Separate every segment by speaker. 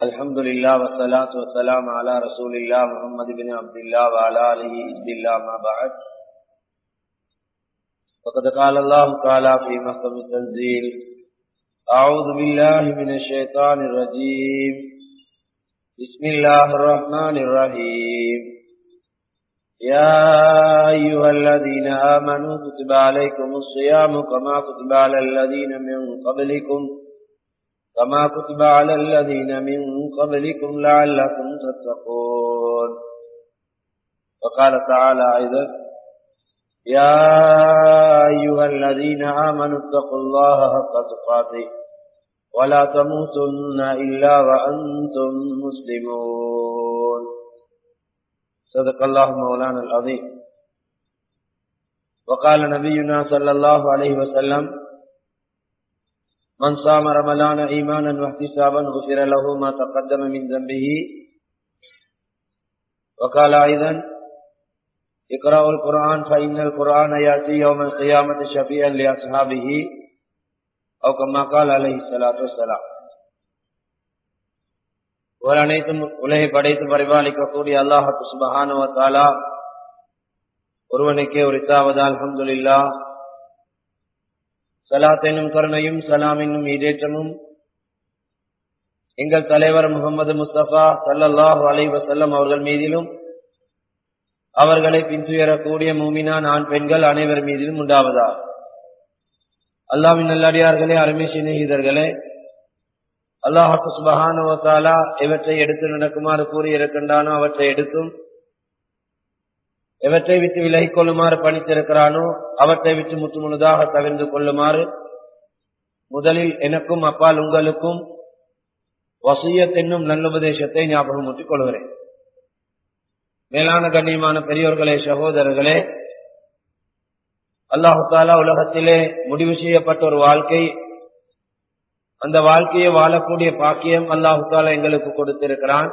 Speaker 1: الحمد لله والصلاة والسلام على رسول الله محمد بن عبد الله وعلى آله عبد الله ما بعد فقد قال الله تعالى في محكم التنزيل أعوذ بالله من الشيطان الرجيم بسم الله الرحمن الرحيم يا أيها الذين آمنوا كتب عليكم الصيام كما كتب على الذين من قبلكم كما كتب على الذين من قبلكم لعلكم تتقون وقال تعالى أيضا يا أيها الذين آمنوا اتقوا الله حق تقاته ولا تموتن إلا وأنتم مسلمون صدق الله مولانا العظيم وقال نبينا صلى الله عليه وسلم من صام رمضان ايمانا واحتسابا غفر له ما تقدم من ذنبه وقال ايضا اقرأوا القرآن فإن القرآن يأتي يوم القيامة شفيعا لأصحابه أو كما قال عليه الصلاة والسلام ஒரு அனைத்தும் உலகை படைத்து பரிபாலிக்கக்கூடிய அல்லாஹத்து சுபஹானுவத்தாலா ஒருவனுக்கே உரித்தாவது அல்ஹம்துலில்லா சலாத்தெனும் கருணையும் சலாம் என்னும் ஈடேற்றமும் எங்கள் தலைவர் முகமது முஸ்தபா சல்லல்லாஹு அலை வசல்லம் அவர்கள் மீதிலும் அவர்களை பின்துயரக்கூடிய மூமினான் ஆண் பெண்கள் அனைவர் மீதிலும் உண்டாவதா அல்லாவின் நல்லடியார்களே அருமை சிநேகிதர்களே அல்லாஹாக்கு சுபஹானுவத்தாலா எவற்றை எடுத்து நடக்குமாறு கூறி இருக்கின்றானோ அவற்றை எடுத்தும் எவற்றை விட்டு விலகிக் கொள்ளுமாறு பணித்திருக்கிறானோ அவற்றை விட்டு முற்று முழுதாக தவிர்ந்து கொள்ளுமாறு முதலில் எனக்கும் அப்பால் உங்களுக்கும் வசியத் என்னும் நல்லுபதேசத்தை ஞாபகம் ஊற்றிக் கொள்கிறேன் மேலான கண்ணியமான பெரியோர்களே சகோதரர்களே அல்லாஹு தாலா உலகத்திலே முடிவு செய்யப்பட்ட ஒரு வாழ்க்கை அந்த வாழ்க்கையை வாழக்கூடிய பாக்கியம் அல்லாஹு தாலா எங்களுக்கு கொடுத்திருக்கிறான்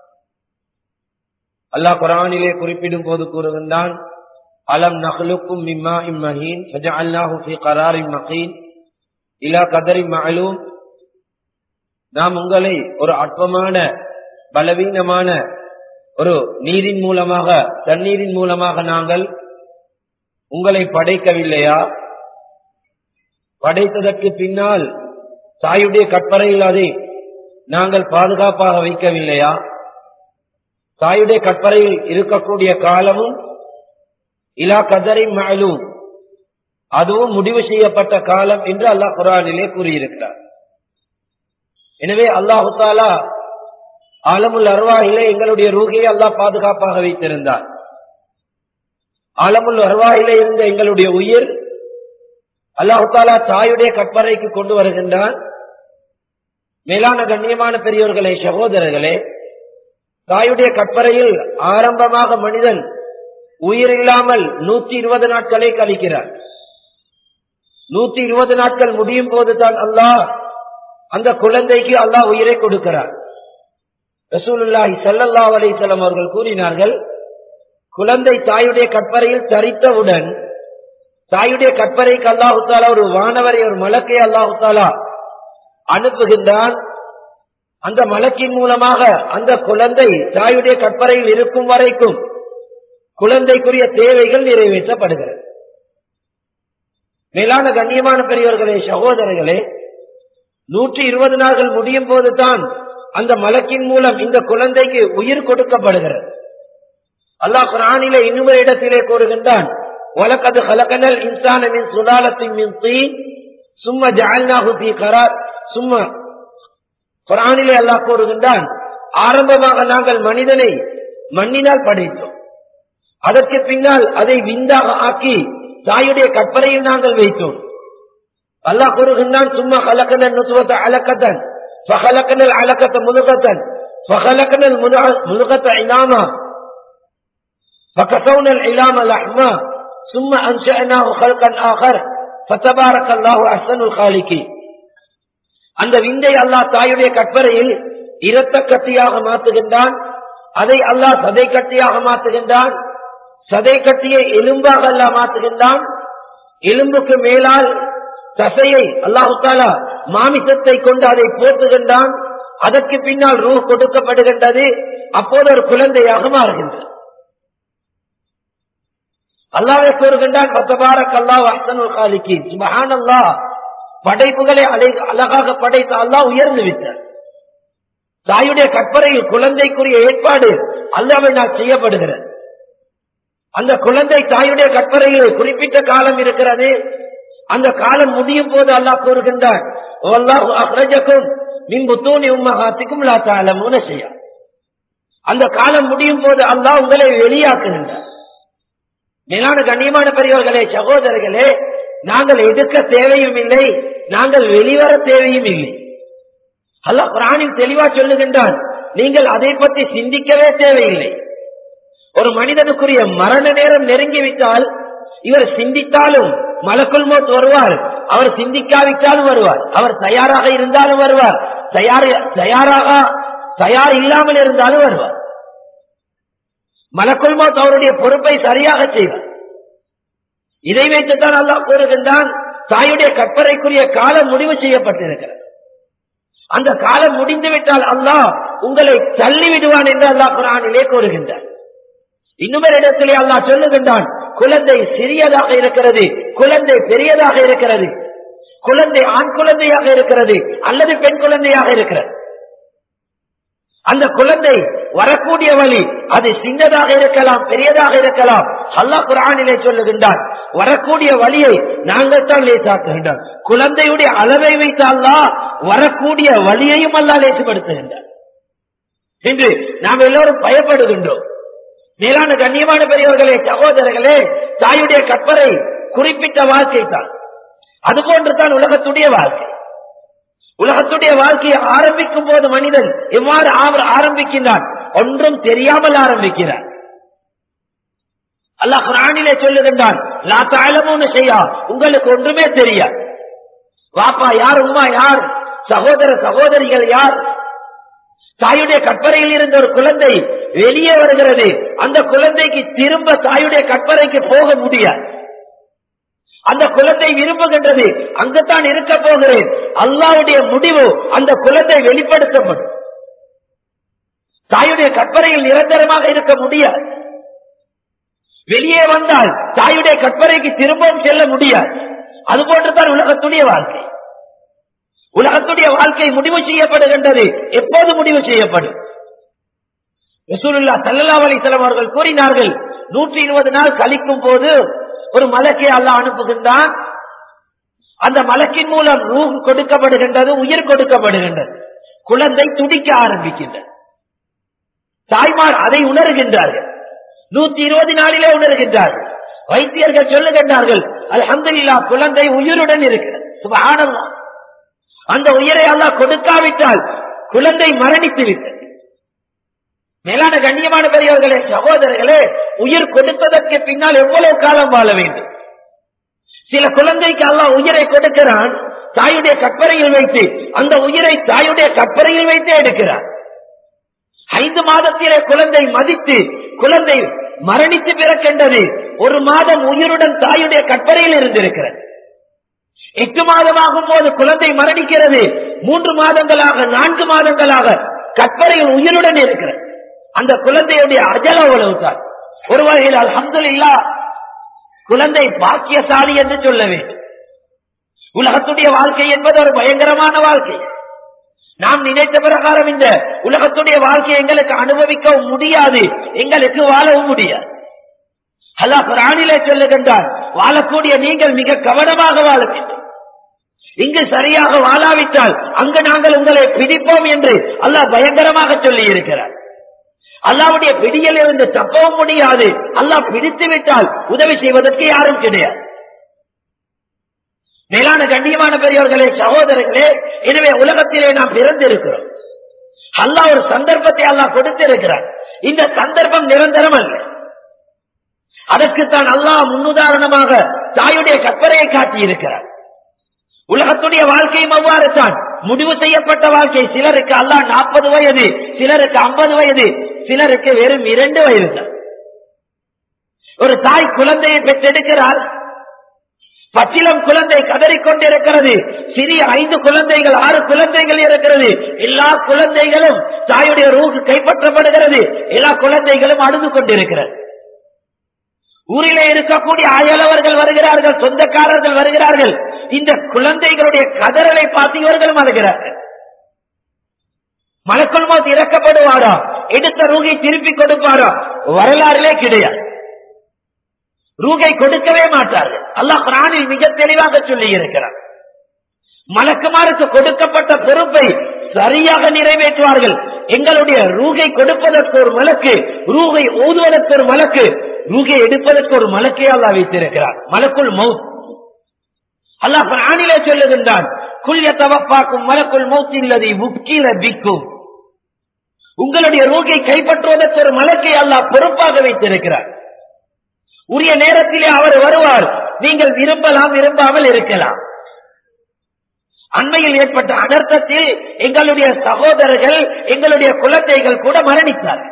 Speaker 1: அல்லாஹ் குரானிலே குறிப்பிடும் போது கூறுகின்றான் அலம் நஹ்லுக்கும் மிம்மா இம்மஹீன் ஃபஜஅல்னாஹு ஃபீ கராரின் மகீன் இலா கதரி மஅலூம் நாம் உங்களை ஒரு அற்பமான பலவீனமான ஒரு நீரின் மூலமாக தண்ணீரின் மூலமாக நாங்கள் உங்களை படைக்கவில்லையா படைத்ததற்கு பின்னால் தாயுடைய கற்பறையில் அதை நாங்கள் பாதுகாப்பாக வைக்கவில்லையா தாயுடைய கற்பறையில் இருக்கக்கூடிய காலமும் இலா கதரை மகளும் அதுவும் முடிவு செய்யப்பட்ட காலம் என்று அல்லாஹ் குரானிலே கூறியிருக்கிறார் எனவே அல்லாஹு தாலா ஆலமுல் அருவாயிலே எங்களுடைய ரூகையை அல்லாஹ் பாதுகாப்பாக வைத்திருந்தார் ஆலமுல் அருவாயிலே இருந்த எங்களுடைய உயிர் அல்லாஹு தாலா தாயுடைய கற்பறைக்கு கொண்டு வருகின்றான் மேலான கண்ணியமான பெரியவர்களே சகோதரர்களே தாயுடைய கற்பறையில் ஆரம்பமாக மனிதன் உயிர் இல்லாமல் நூத்தி இருபது நாட்களை கழிக்கிறார் நூத்தி இருபது நாட்கள் முடியும் போதுதான் அல்லாஹ் அந்த குழந்தைக்கு அல்லாஹ் உயிரை கொடுக்கிறார் ரசூலுல்லாஹி சல்லல்லா அலிசல்லாம் அவர்கள் கூறினார்கள் குழந்தை தாயுடைய கற்பறையில் தரித்தவுடன் தாயுடைய கற்பறைக்கு அல்லாஹு தாலா ஒரு வானவரை ஒரு மலக்கை அல்லாஹு தாலா அனுப்புகின்றான் அந்த மலக்கின் மூலமாக அந்த குழந்தை தாயுடைய கற்பறையில் இருக்கும் வரைக்கும் குழந்தைக்குரிய தேவைகள் நிறைவேற்றப்படுகிறது மேலான கண்ணியமான பெரியவர்களே சகோதரர்களே நூற்றி இருபது நாட்கள் முடியும் போதுதான் அந்த மலக்கின் மூலம் இந்த குழந்தைக்கு உயிர் கொடுக்கப்படுகிறது அல்லாஹ் குரானிலே இன்னும் இடத்திலே கூறுகின்றான் வழக்கது ஹலக்கனல் இன்சானின் சுலாலத்தின் மின் தீ சும்மா ஜால்நாகு பி கரார் சும்மா குரானிலே அல்லாஹ் கூறுகின்றான் ஆரம்பமாக நாங்கள் மனிதனை மண்ணினால் படைத்தோம் அதற்கு பின்னால் அதை விந்தாக ஆக்கி தாயுடைய கற்பனையில் நாங்கள் வைத்தோம் அல்லாஹ் கூறுகின்றான் சும்மா கலக்கனல் நுசுவத்த அலக்கத்தன் ஃபகலக்கனல் அலக்கத்த முழுகத்தன் ஃபகலக்கனல் முழுகத்த இனாமா فكسونا العلام لحما ثم أنشأناه خلقا آخر فتبارك الله أحسن الخالقين அந்த விந்தை அல்லாஹ் தாயுடைய கற்பறையில் இரத்த கத்தியாக மாற்றுகின்றான் அதை அல்லாஹ் சதை கட்டியாக மாற்றுகின்றான் சதை கட்டியை எலும்பாக அல்லாஹ் மாற்றுகின்றான் எலும்புக்கு மேலால் தசையை அல்லாஹு தாலா மாமிசத்தை கொண்டு அதை போற்றுகின்றான் அதற்கு பின்னால் ரூ கொடுக்கப்படுகின்றது அப்போது ஒரு குழந்தையாக மாறுகின்றது அல்லாவே கூறுகின்றான் பத்தபாரக் அல்லாஹ் அஹ்சனுல் காலிகீன் சுபஹானல்லாஹ் படைப்புகளை அழை- அழகாக படைத்த அல்லாஹ் உயர்ந்து விட்டார் தாயுடைய கற்பறையில் குழந்தைக்குரிய ஏற்பாடு அல்லாவினால் செய்யப்படுகிறது அந்த குழந்தை தாயுடைய கற்பறையில் குறிப்பிட்ட காலம் இருக்கிறது அந்த காலம் முடியும் போது அல்லாஹ் கூறுகின்றான் "வல்லாஹு அக்ரஜக்கும் மின் புத்தூனி உம்மஹாத்திக்கும் லா தஅலமூன ஷைஆ." அந்த காலம் முடியும் போது அல்லாஹ் உங்களை வெளியாக்குகின்றார் மேலான கண்ணியமான பெரியவர்களே சகோதரர்களே நாங்கள் எடுக்க தேவையும் இல்லை நாங்கள் வெளிவர தேவையும் இல்லை அல்லாஹ் குரானில் தெளிவா சொல்லுகின்றான் நீங்கள் அதை பற்றி சிந்திக்கவே தேவையில்லை ஒரு மனிதனுக்குரிய மரண நேரம் நெருங்கிவிட்டால் இவர் சிந்தித்தாலும் மலக்குள் மோத் வருவார் அவர் சிந்திக்காவிட்டாலும் வருவார் அவர் தயாராக இருந்தாலும் வருவார் தயார் தயாராக தயார் இல்லாமல் இருந்தாலும் வருவார் மலக்குள் மோத் அவருடைய பொறுப்பை சரியாக செய்வார் இதை வைத்துத்தான் அல்லாஹ் கூறுகின்றான் தாயுடைய கற்பறைக்குரிய காலம் முடிவு செய்யப்பட்டிருக்கிறது அந்த காலம் முடிந்துவிட்டால் அல்லாஹ் உங்களை தள்ளி விடுவான் என்று அல்லாஹ் குரானிலே கூறுகின்றான் இன்னும் ஒரு இடத்திலே அல்லாஹ் சொல்லுகின்றான் குழந்தை சிறியதாக இருக்கிறது குழந்தை பெரியதாக இருக்கிறது குழந்தை ஆண் குழந்தையாக இருக்கிறது அல்லது பெண் குழந்தையாக இருக்கிறது அந்த குழந்தை வரக்கூடிய வழி அது சின்னதாக இருக்கலாம் பெரியதாக இருக்கலாம் அல்லாஹ் குரானிலே சொல்லுகின்றான் வரக்கூடிய வழியை நாங்கள் தான் லேசாக்குகின்றோம் குழந்தையுடைய அளவை வைத்து அல்லாஹ் வரக்கூடிய வழியையும் அல்லாஹ் லேசுபடுத்துகின்றான் என்று நாம் எல்லோரும் பயப்படுகின்றோம் மேலான கண்ணியமான பெரியவர்களே சகோதரர்களே தாயுடைய கற்பரை குறிப்பிட்ட வாழ்க்கை தான் அதுபோன்று தான் உலகத்துடைய வாழ்க்கை உலகத்துடைய வாழ்க்கையை ஆரம்பிக்கும் போது மனிதன் எவ்வாறு ஆர- ஆரம்பிக்கின்றான் ஒன்றும் தெரியாமல் ஆரம்பிக்கிறான் அல்லாஹ் குரானிலே சொல்லுகின்றான் லா தாளமுன்னு செய்யா உங்களுக்கு ஒன்றுமே தெரியாது வாப்பா யார் உம்மா யார் சகோதர சகோதரிகள் யார் தாயுடைய கற்பறையில் இருந்த ஒரு குழந்தை வெளியே வருகிறது அந்த குழந்தைக்கு திரும்ப தாயுடைய கற்பறைக்கு போக முடியாது அந்த குழந்தை விரும்புகின்றது அங்குதான் இருக்க போகிறேன் அல்லாவுடைய முடிவு அந்த குழந்தை வெளிப்படுத்தப்படும் தாயுடைய கற்பறையில் நிரந்தரமாக இருக்க முடியாது வெளியே வந்தால் தாயுடைய கற்பறைக்கு திரும்பவும் செல்ல முடியாது அதுபோன்றுதான் உலகத்துடைய வாழ்க்கை உலகத்துடைய வாழ்க்கை முடிவு செய்யப்படுகின்றது எப்போது முடிவு செய்யப்படும் ரசூலுல்லா சல்லல்லா அலிசலம் அவர்கள் கூறினார்கள் நூற்றி இருபது நாள் கழிக்கும் போது ஒரு மலக்கை அல்லாஹ் அனுப்புகின்றான் அந்த மலக்கின் மூலம் ரூ கொடுக்கப்படுகின்றது உயிர் கொடுக்கப்படுகின்றது குழந்தை துடிக்க ஆரம்பிக்கின்றது தாய்மார் அதை உணர்கின்றார்கள் நூத்தி இருபது நாளிலே உணர்கின்றார்கள் வைத்தியர்கள் சொல்லுகின்றார்கள் அல்ஹம்துலில்லாஹ் குழந்தை உயிருடன் இருக்கிறது சுபஹானல்லாஹ் அந்த உயிரை அல்லாஹ் கொடுக்காவிட்டால் குழந்தை மரணித்து விட்டது மேலான கண்ணியமான பெரியவர்களே சகோதரர்களே உயிர் கொடுப்பதற்கு பின்னால் எவ்வளவு காலம் வாழ வேண்டும் சில குழந்தைக்கு அல்லாஹ் உயிரை கொடுக்கிறான் தாயுடைய கற்பறையில் வைத்து அந்த உயிரை தாயுடைய கற்பறையில் வைத்து எடுக்கிறார் ஐந்து மாதத்திலே குழந்தை மதித்து குழந்தை மரணித்து பிறக்கின்றது ஒரு மாதம் உயிருடன் தாயுடைய கற்பறையில் இருந்திருக்கிறது எட்டு மாதமாகும் போது குழந்தை மரணிக்கிறது மூன்று மாதங்களாக நான்கு மாதங்களாக கற்பறையில் உயிருடன் இருக்கிறது அந்த குழந்தையுடைய அஜல உழவுதான் ஒரு வகையில் அல்ஹம்துலில்லா குழந்தை பாக்கியசாலி என்று சொல்ல வேண்டும் உலகத்துடைய வாழ்க்கை என்பது ஒரு பயங்கரமான வாழ்க்கை நாம் நினைத்த பிரகாரம் இந்த உலகத்துடைய வாழ்க்கையை எங்களுக்கு அனுபவிக்கவும் முடியாது எங்களுக்கு வாழவும் முடியாது அல்லாஹ் குரானிலே சொல்லுகின்றார் வாழக்கூடிய நீங்கள் மிக கவனமாக வாழ வேண்டும் இங்கு சரியாக வாழாவிட்டால் அங்கு நாங்கள் உங்களை பிடிப்போம் என்று அல்லாஹ் பயங்கரமாக சொல்லி இருக்கிறார் அல்லாவுடைய பிடியில் இருந்து தப்பவும் முடியாது அல்லாஹ் பிடித்து விட்டால் உதவி செய்வதற்கு யாரும் கிடையாது மேலான கண்ணியமான பெரியவர்களே சகோதரர்களே எனவே உலகத்திலே நாம் பிறந்திருக்கிறோம் அல்லாஹ் ஒரு சந்தர்ப்பத்தை அல்லாஹ் கொடுத்திருக்கிறார் இந்த சந்தர்ப்பம் நிரந்தரம் அல்ல அதற்குத்தான் அல்லாஹ் முன்னுதாரணமாக தாயுடைய கற்பனையை காட்டியிருக்கிறார் உலகத்துடைய வாழ்க்கையும் அவ்வாறு தான் முடிவு செய்யப்பட்ட வாழ்க்கை சிலருக்கு அல்லாஹ் நாற்பது வயது சிலருக்கு ஐம்பது வயது சிலருக்கு வெறும் இரண்டு வயது தான் ஒரு தாய் குழந்தையை பெற்றெடுக்கிறார் பச்சிலம் குழந்தை கதறிக்கொண்டிருக்கிறது சிறிய ஐந்து குழந்தைகள் ஆறு குழந்தைகள் இருக்கிறது எல்லா குழந்தைகளும் தாயுடைய ரூக்கு கைப்பற்றப்படுகிறது எல்லா குழந்தைகளும் அழுது கொண்டிருக்கிறது ஊரிலே இருக்கக்கூடிய அயலவர்கள் வருகிறார்கள் சொந்தக்காரர்கள் வருகிறார்கள் இந்த குழந்தைகளுடைய கதறலை பார்த்து இவர்களும் அழுகிறார்கள் மலக்குள் மோத் இறக்கப்படுவாரா எடுத்த ரூகை திருப்பி கொடுப்பாரா வரலாறுலே கிடையாது ரூகை கொடுக்கவே மாட்டார்கள் அல்லாஹ் குரானில் மிக தெளிவாக சொல்லி இருக்கிறார் மலக்குமாருக்கு கொடுக்கப்பட்ட பொறுப்பை சரியாக நிறைவேற்றுவார்கள் எங்களுடைய ரூகை கொடுப்பதற்கு ஒரு மலக்கு ரூகை ஊதுவதற்கு ஒரு மலக்கு ரூகை எடுப்பதற்கு ஒரு மலக்கே அல்லா வைத்திருக்கிறார் மலக்குள் மவுத் அல்லாஹ் குரானிலே சொல்லுகின்றான் குல்ய தவப்பாக்கும் மலக்குள் மவுத் இல்லதை முக்கில பிக்கும் உங்களுடைய ரூகை கைப்பற்றுவதற்கு ஒரு மலக்கை அல்லாஹ் பொறுப்பாக வைத்திருக்கிறார் உரிய நேரத்திலே அவர் வருவார் நீங்கள் விரும்பலாம் விரும்பாமல் இருக்கலாம் அண்மையில் ஏற்பட்ட அனர்த்தத்தில் எங்களுடைய சகோதரர்கள் எங்களுடைய குழந்தைகள் கூட மரணித்தார்கள்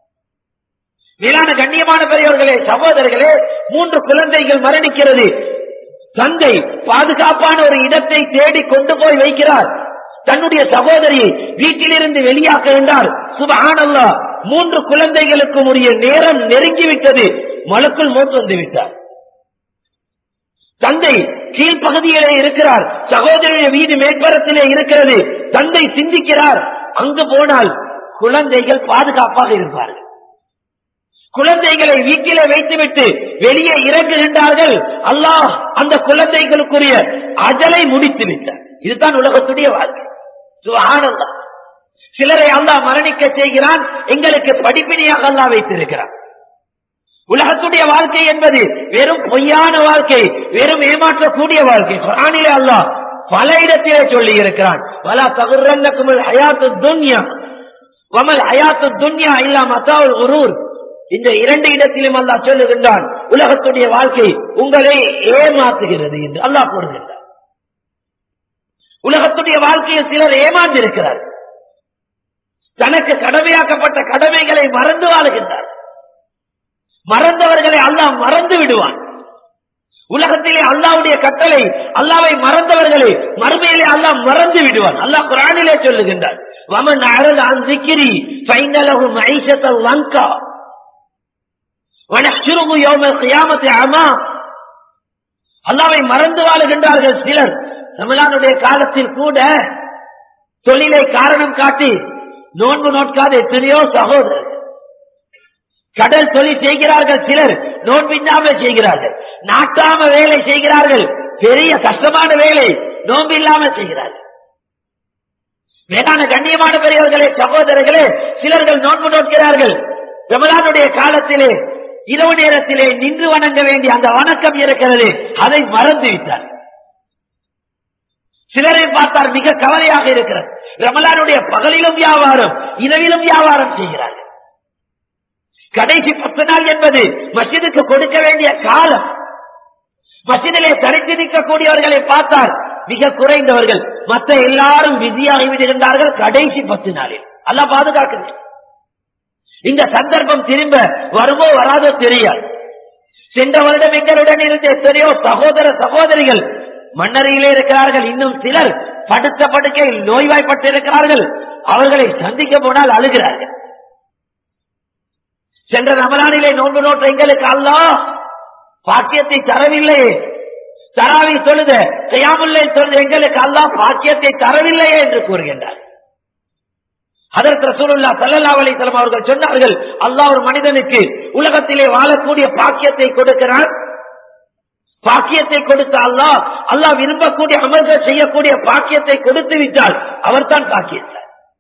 Speaker 1: மேலான கண்ணியமான பெரியவர்களே சகோதரர்களே மூன்று குழந்தைகள் மரணிக்கிறது தந்தை பாதுகாப்பான ஒரு இடத்தை தேடி கொண்டு போய் வைக்கிறார் தன்னுடைய சகோதரியை வீட்டிலிருந்து வெளியாக்குகின்றார் சுபஹானல்லா மூன்று குழந்தைகளுக்கும் உரிய நேரம் நெருங்கிவிட்டது மலக்குள் மூத்து வந்து விட்டார் தந்தை கீழ்ப்பகுதியிலே இருக்கிறார் சகோதரிய வீடு மேற்பரத்திலே இருக்கிறது தந்தை சிந்திக்கிறார் அங்கு போனால் குழந்தைகள் பாதுகாப்பாக இருப்பார்கள் குழந்தைகளை வீட்டிலே வைத்துவிட்டு வெளியே இறங்குகின்றார்கள் அல்லாஹ் அந்த குழந்தைகளுக்குரிய அஜலை முடித்து விட்டார் இதுதான் உலகத்துடைய வாழ்க்கை சுகானந்தம் சிலரை அல்லாஹ் மரணிக்க செய்கிறான் எங்களுக்கு படிப்பினையாக அல்லாஹ் வைத்திருக்கிறான் உலகத்துடைய வாழ்க்கை என்பது வெறும் பொய்யான வாழ்க்கை வெறும் ஏமாற்றக்கூடிய வாழ்க்கை குரானிலே அல்லாஹ் பல இடத்திலே சொல்லி இருக்கிறான் பல தகுரன்னக்குமல் ஹயாத்து துன்யா வமல் ஹயாத்து துன்யா இல்லா மத்தாவுல் உரூர் இந்த இரண்டு இடத்திலும் அல்லாஹ் சொல்லுகின்றான் உலகத்துடைய வாழ்க்கை உங்களை ஏமாத்துகிறது என்று அல்லாஹ் கூறுகின்றான் உலகத்துடைய வாழ்க்கையில் சிலர் ஏமாந்திருக்கிறார் தனக்கு கடமையாக்கப்பட்ட கடமைகளை மறந்து வாழுகின்றார் மறந்தவர்களை அல்லாஹ் மறந்து விடுவான் உலகத்திலே அல்லாவுடைய கட்டளை அல்லாவை மறந்தவர்களை மறுமையிலே அல்லாஹ் மறந்து விடுவான் அல்லாஹ் குரானிலே சொல்லுகின்றார் வமன் அருள் அந்திக்கிரி ஃபைனலகு மைஷத்த லங்கா வனஹ்ஷுருகு யௌமல் கியாமத்தி அமா அல்லாவை மறந்து வாழுகின்றார்கள் சிலர் தமிழானுடைய காலத்தில் கூட தொழிலை காரணம் காட்டி நோன்பு நோட்காத எத்தனையோ சகோதரர் கடல் தொழில் செய்கிறார்கள் சிலர் நோன்பில்லாமல் செய்கிறார்கள் நாட்டாம வேலை செய்கிறார்கள் பெரிய கஷ்டமான வேலை நோன்பு இல்லாமல் செய்கிறார்கள் வேளாண் கண்ணியமான பெரியவர்களே சகோதரர்களே சிலர்கள் நோன்பு நோக்கிறார்கள் ரமலானுடைய காலத்திலே இரவு நேரத்திலே நின்று வணங்க வேண்டிய அந்த வணக்கம் இருக்கிறது அதை மறந்து விட்டார் சிலரை பார்த்தார் மிக கவலையாக இருக்கிறது ரமலானுடைய பகலிலும் வியாபாரம் இரவிலும் வியாபாரம் செய்கிறார்கள் கடைசி பத்து நாள் என்பது மசிதுக்கு கொடுக்க வேண்டிய காலம் மசிதிலே தரித்து நிற்கக்கூடியவர்களை பார்த்தால் மிக குறைந்தவர்கள் மற்ற எல்லாரும் பிஸியாகி விடுகின்றார்கள் கடைசி பத்து நாளில் அல்ல பாதுகாக்கிறது இந்த சந்தர்ப்பம் திரும்ப வருமோ வராதோ தெரியாது சென்ற வருடம் எங்களுடன் இருந்த எத்தனையோ சகோதர சகோதரிகள் மன்னரையிலே இருக்கிறார்கள் இன்னும் சிலர் படுத்த படுக்கையில் நோய்வாய்ப்பட்டு இருக்கிறார்கள் அவர்களை சந்திக்க போனால் அழுகிறார்கள் சென்ற ரமலானிலே நோன்பு நோட்ட எங்களுக்கு அல்லா பாக்கியத்தை தரவில்லையே தராவி தொழுத கையாமுல்லை தொழுது எங்களுக்கு அல்லா பாக்கியத்தை தரவில்லையே என்று கூறுகின்றார் அதற்கு ரசூலுல்லா சல்லல்லா அலிசலம் அவர்கள் சொன்னார்கள் அல்லாஹ் ஒரு மனிதனுக்கு உலகத்திலே வாழக்கூடிய பாக்கியத்தை கொடுக்கிறான் பாக்கியத்தை கொடுத்த அல்லாஹ் அல்லாஹ் விரும்பக்கூடிய அமல்கள் செய்யக்கூடிய பாக்கியத்தை கொடுத்து விட்டால் அவர்தான் பாக்கியத்தார்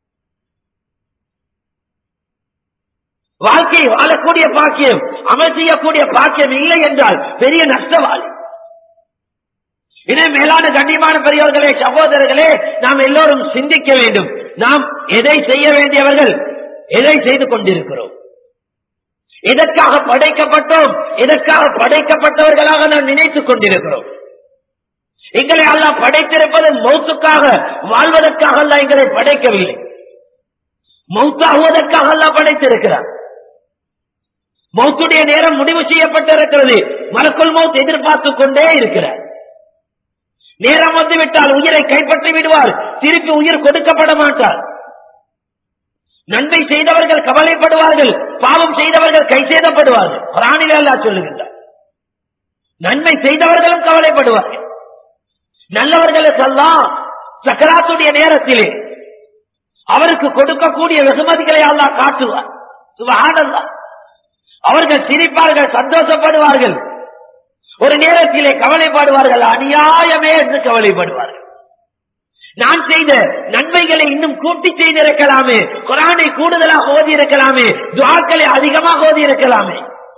Speaker 1: வாழ்க்கை வாழக்கூடிய பாக்கியம் அமல் செய்யக்கூடிய பாக்கியம் இல்லை என்றால் பெரிய நஷ்டவாளி இதே மேலான கண்ணியமான பெரியவர்களே சகோதரர்களே நாம் எல்லோரும் சிந்திக்க வேண்டும் நாம் எதை செய்ய வேண்டியவர்கள் எதை செய்து கொண்டிருக்கிறோம் எதற்காக படைக்கப்பட்டோம் எதற்காக படைக்கப்பட்டவர்களாக நாம் நினைத்துக் கொண்டிருக்கிறோம் எங்களை அல்லாஹ் படைத்திருப்பது மௌத்துக்காக வாழ்வதற்காக அல்ல எங்களை படைக்கவில்லை மௌத்தாகுவதற்காக அல்லாஹ் படைத்திருக்கிறார் மௌத்துடைய நேரம் முடிவு செய்யப்பட்டிருக்கிறது மலக்குள் மௌத் எதிர்பார்த்துக் கொண்டே இருக்கிறார் நேரம் வந்து விட்டால் உயிரை கைப்பற்றி விடுவார் திருப்பி உயிர் கொடுக்கப்பட மாட்டார் நன்மை செய்தவர்கள் கவலைப்படுவார்கள் பாவம் செய்தவர்கள் கை செய்தப்படுவார்கள் குரானிலே அல்லாஹ் சொல்லுகின்றார் நன்மை செய்தவர்களும் கவலைப்படுவார்கள் நல்லவர்களுக்கெல்லாம் சக்கராத்துடைய நேரத்திலே அவருக்கு கொடுக்கக்கூடிய வெகுமதிகளை அல்லாஹ் காட்டுவார் சுபஹானல்லாஹ் அவர்கள் சிரிப்பார்கள் சந்தோஷப்படுவார்கள் ஒரு நேரத்திலே கவலைப்படுவார்கள் அநியாயமே என்று கவலைப்படுவார்கள் நான் செய்த நன்மைகளை இன்னும் கூட்டி செய்திருக்கலாமே குரானை கூடுதலாக ஓதி இருக்கலாமே துவாக்களை அதிகமாக ஓதி இருக்கலாமே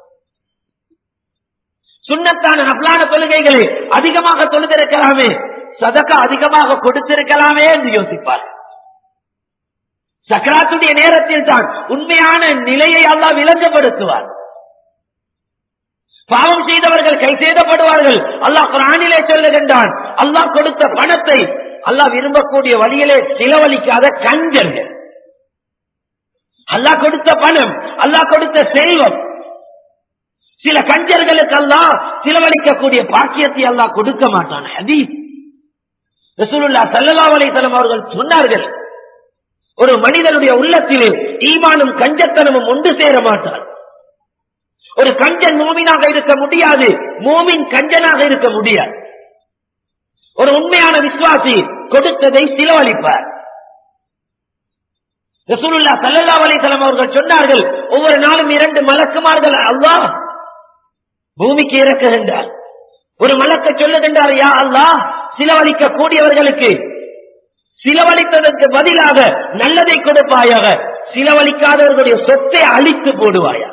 Speaker 1: சுண்ணத்தான நப்லான தொழுகைகளை அதிகமாக தொழுதிருக்கலாமே சதக்கா அதிகமாக கொடுத்திருக்கலாமே என்று யோசிப்பார் சக்கராத்துடைய நேரத்தில் தான் உண்மையான நிலையை அல்லாஹ் விளங்கப்படுத்துவார் பாவம் செய்தவர்கள் கை செய்தப்படுவார்கள் அல்லாஹ் குரானிலே சொல்லுகின்றான் அல்லாஹ் கொடுத்த பணத்தை அல்லாஹ் விரும்பக்கூடிய வழியிலே செலவழிக்காத கஞ்சர்கள் அல்லாஹ் கொடுத்த பணம் அல்லாஹ் கொடுத்த செல்வம் சில கஞ்சர்களுக்கு அல்லாஹ் செலவழிக்கக்கூடிய பாக்கியத்தை அல்லாஹ் கொடுக்க மாட்டான் ஹதீஸ் ரசூலுல்லா ஸல்லல்லாஹு அலைஹி வஸல்லம் அவர்கள் சொன்னார்கள் ஒரு மனிதனுடைய உள்ளத்திலே ஈமானும் கஞ்சத்தனமும் ஒன்று சேர மாட்டார் ஒரு கஞ்சன் மூமினாக இருக்க முடியாது மூமின் கஞ்சனாக இருக்க முடியாது ஒரு உண்மையான விசுவாசி கொடுத்ததை செலவழிப்பார் ரசூலுல்லா ஸல்லல்லாஹு அலைஹி வஸல்லம் அவர்கள் சொன்னார்கள் ஒவ்வொரு நாளும் இரண்டு மலக்குமார்கள் அல்லாஹ் பூமிக்கு இறக்குகின்றார் ஒரு மலக்க சொல்லுகின்றார் யா அல்லாஹ் சிலவழிக்க கூடியவர்களுக்கு சிலவழித்ததற்கு பதிலாக நல்லதை கொடுப்பாயாக சிலவழிக்காதவர்களுடைய சொத்தை அழித்து போடுவாயா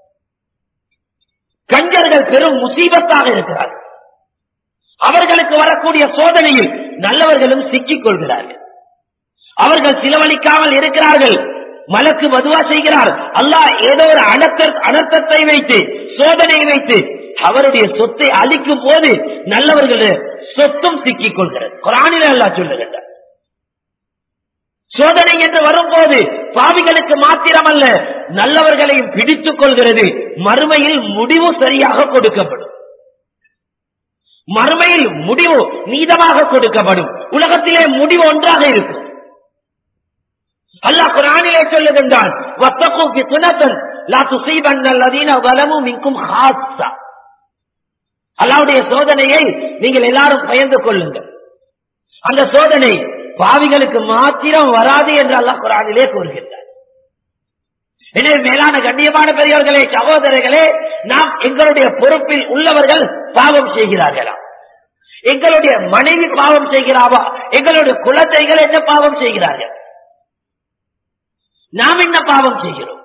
Speaker 1: கஞ்சர்கள் பெரும் முசீபத்தாக இருக்கிறார்கள் அவர்களுக்கு வரக்கூடிய சோதனையில் நல்லவர்களும் சிக்கிக் கொள்கிறார்கள் அவர்கள் சிலவழிக்காமல் இருக்கிறார்கள் மலக்கு மதுவா செய்கிறார் அல்லாஹ் ஏதோ ஒரு அனர்த்த அனர்த்தத்தை வைத்து சோதனையை வைத்து அவருடைய சொத்தை அழிக்கும் போது நல்லவர்களுடைய சொத்தும் சிக்கிக் கொள்கிறது குரானில அல்லாஹ் சொல்லுகின்றார் சோதனை என்று வரும்போது பாவிகளுக்கு மாத்திரமல்ல நல்லவர்களையும் பிடித்துக் கொள்கிறது மறுமையில் முடிவு சரியாக கொடுக்கப்படும் மறுமையில் முடிவு நீதமாக கொடுக்கப்படும் உலகத்திலே முடிவு ஒன்றாக இருக்கும் அல்லாஹ் குரானிலே சொல்லுகின்றான் வத்தகு ஃபித்னத்தன் லா துஸீபன்ன அல்லதீன ஸலமு மின்கும் ஹாஸ்ஸா அல்லாஹ்வுடைய சோதனையை நீங்கள் எல்லாரும் பயந்து கொள்ளுங்கள் அந்த சோதனை பாவிகளுக்கு மாத்திரம் வராது என்று அல்லாஹ் குரானிலே கூறுகின்றார் எனவே மேலான கண்ணியமான பெரியவர்களே சகோதரர்களே நாம் எங்களுடைய பொறுப்பில் உள்ளவர்கள் பாவம் செய்கிறார்களா எங்களுடைய மனைவி பாவம் செய்கிறாவா எங்களுடைய குழந்தைகள் என்ன பாவம் செய்கிறார்கள் நாம் என்ன பாவம் செய்கிறோம்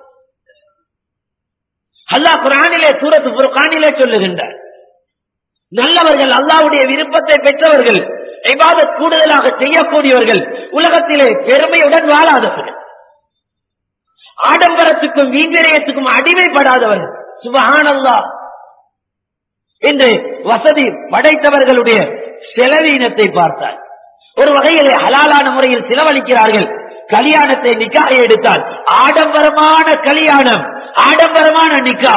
Speaker 1: அல்லாஹ் குரானிலே சூரத்து புர்கானிலே சொல்லுகின்றார் நல்லவர்கள் அல்லாவுடைய விருப்பத்தை பெற்றவர்கள் இபாதத் கூடுதலாக செய்யக்கூடியவர்கள் உலகத்திலே பெருமையுடன் வாழாதவர்கள் ஆடம்பரத்துக்கும் வீண்விரயத்துக்கும் அடிமைப்படாதவர்கள் சுபஹானல்லா என்று வசதி படைத்தவர்களுடைய செலவீனத்தை பார்த்தார் ஒரு வகையிலே ஹலாலான முறையில் செலவழிக்கிறார்கள் கல்யாணத்தை நிக்கா எடுத்தால் ஆடம்பரமான கல்யாணம் ஆடம்பரமான நிக்கா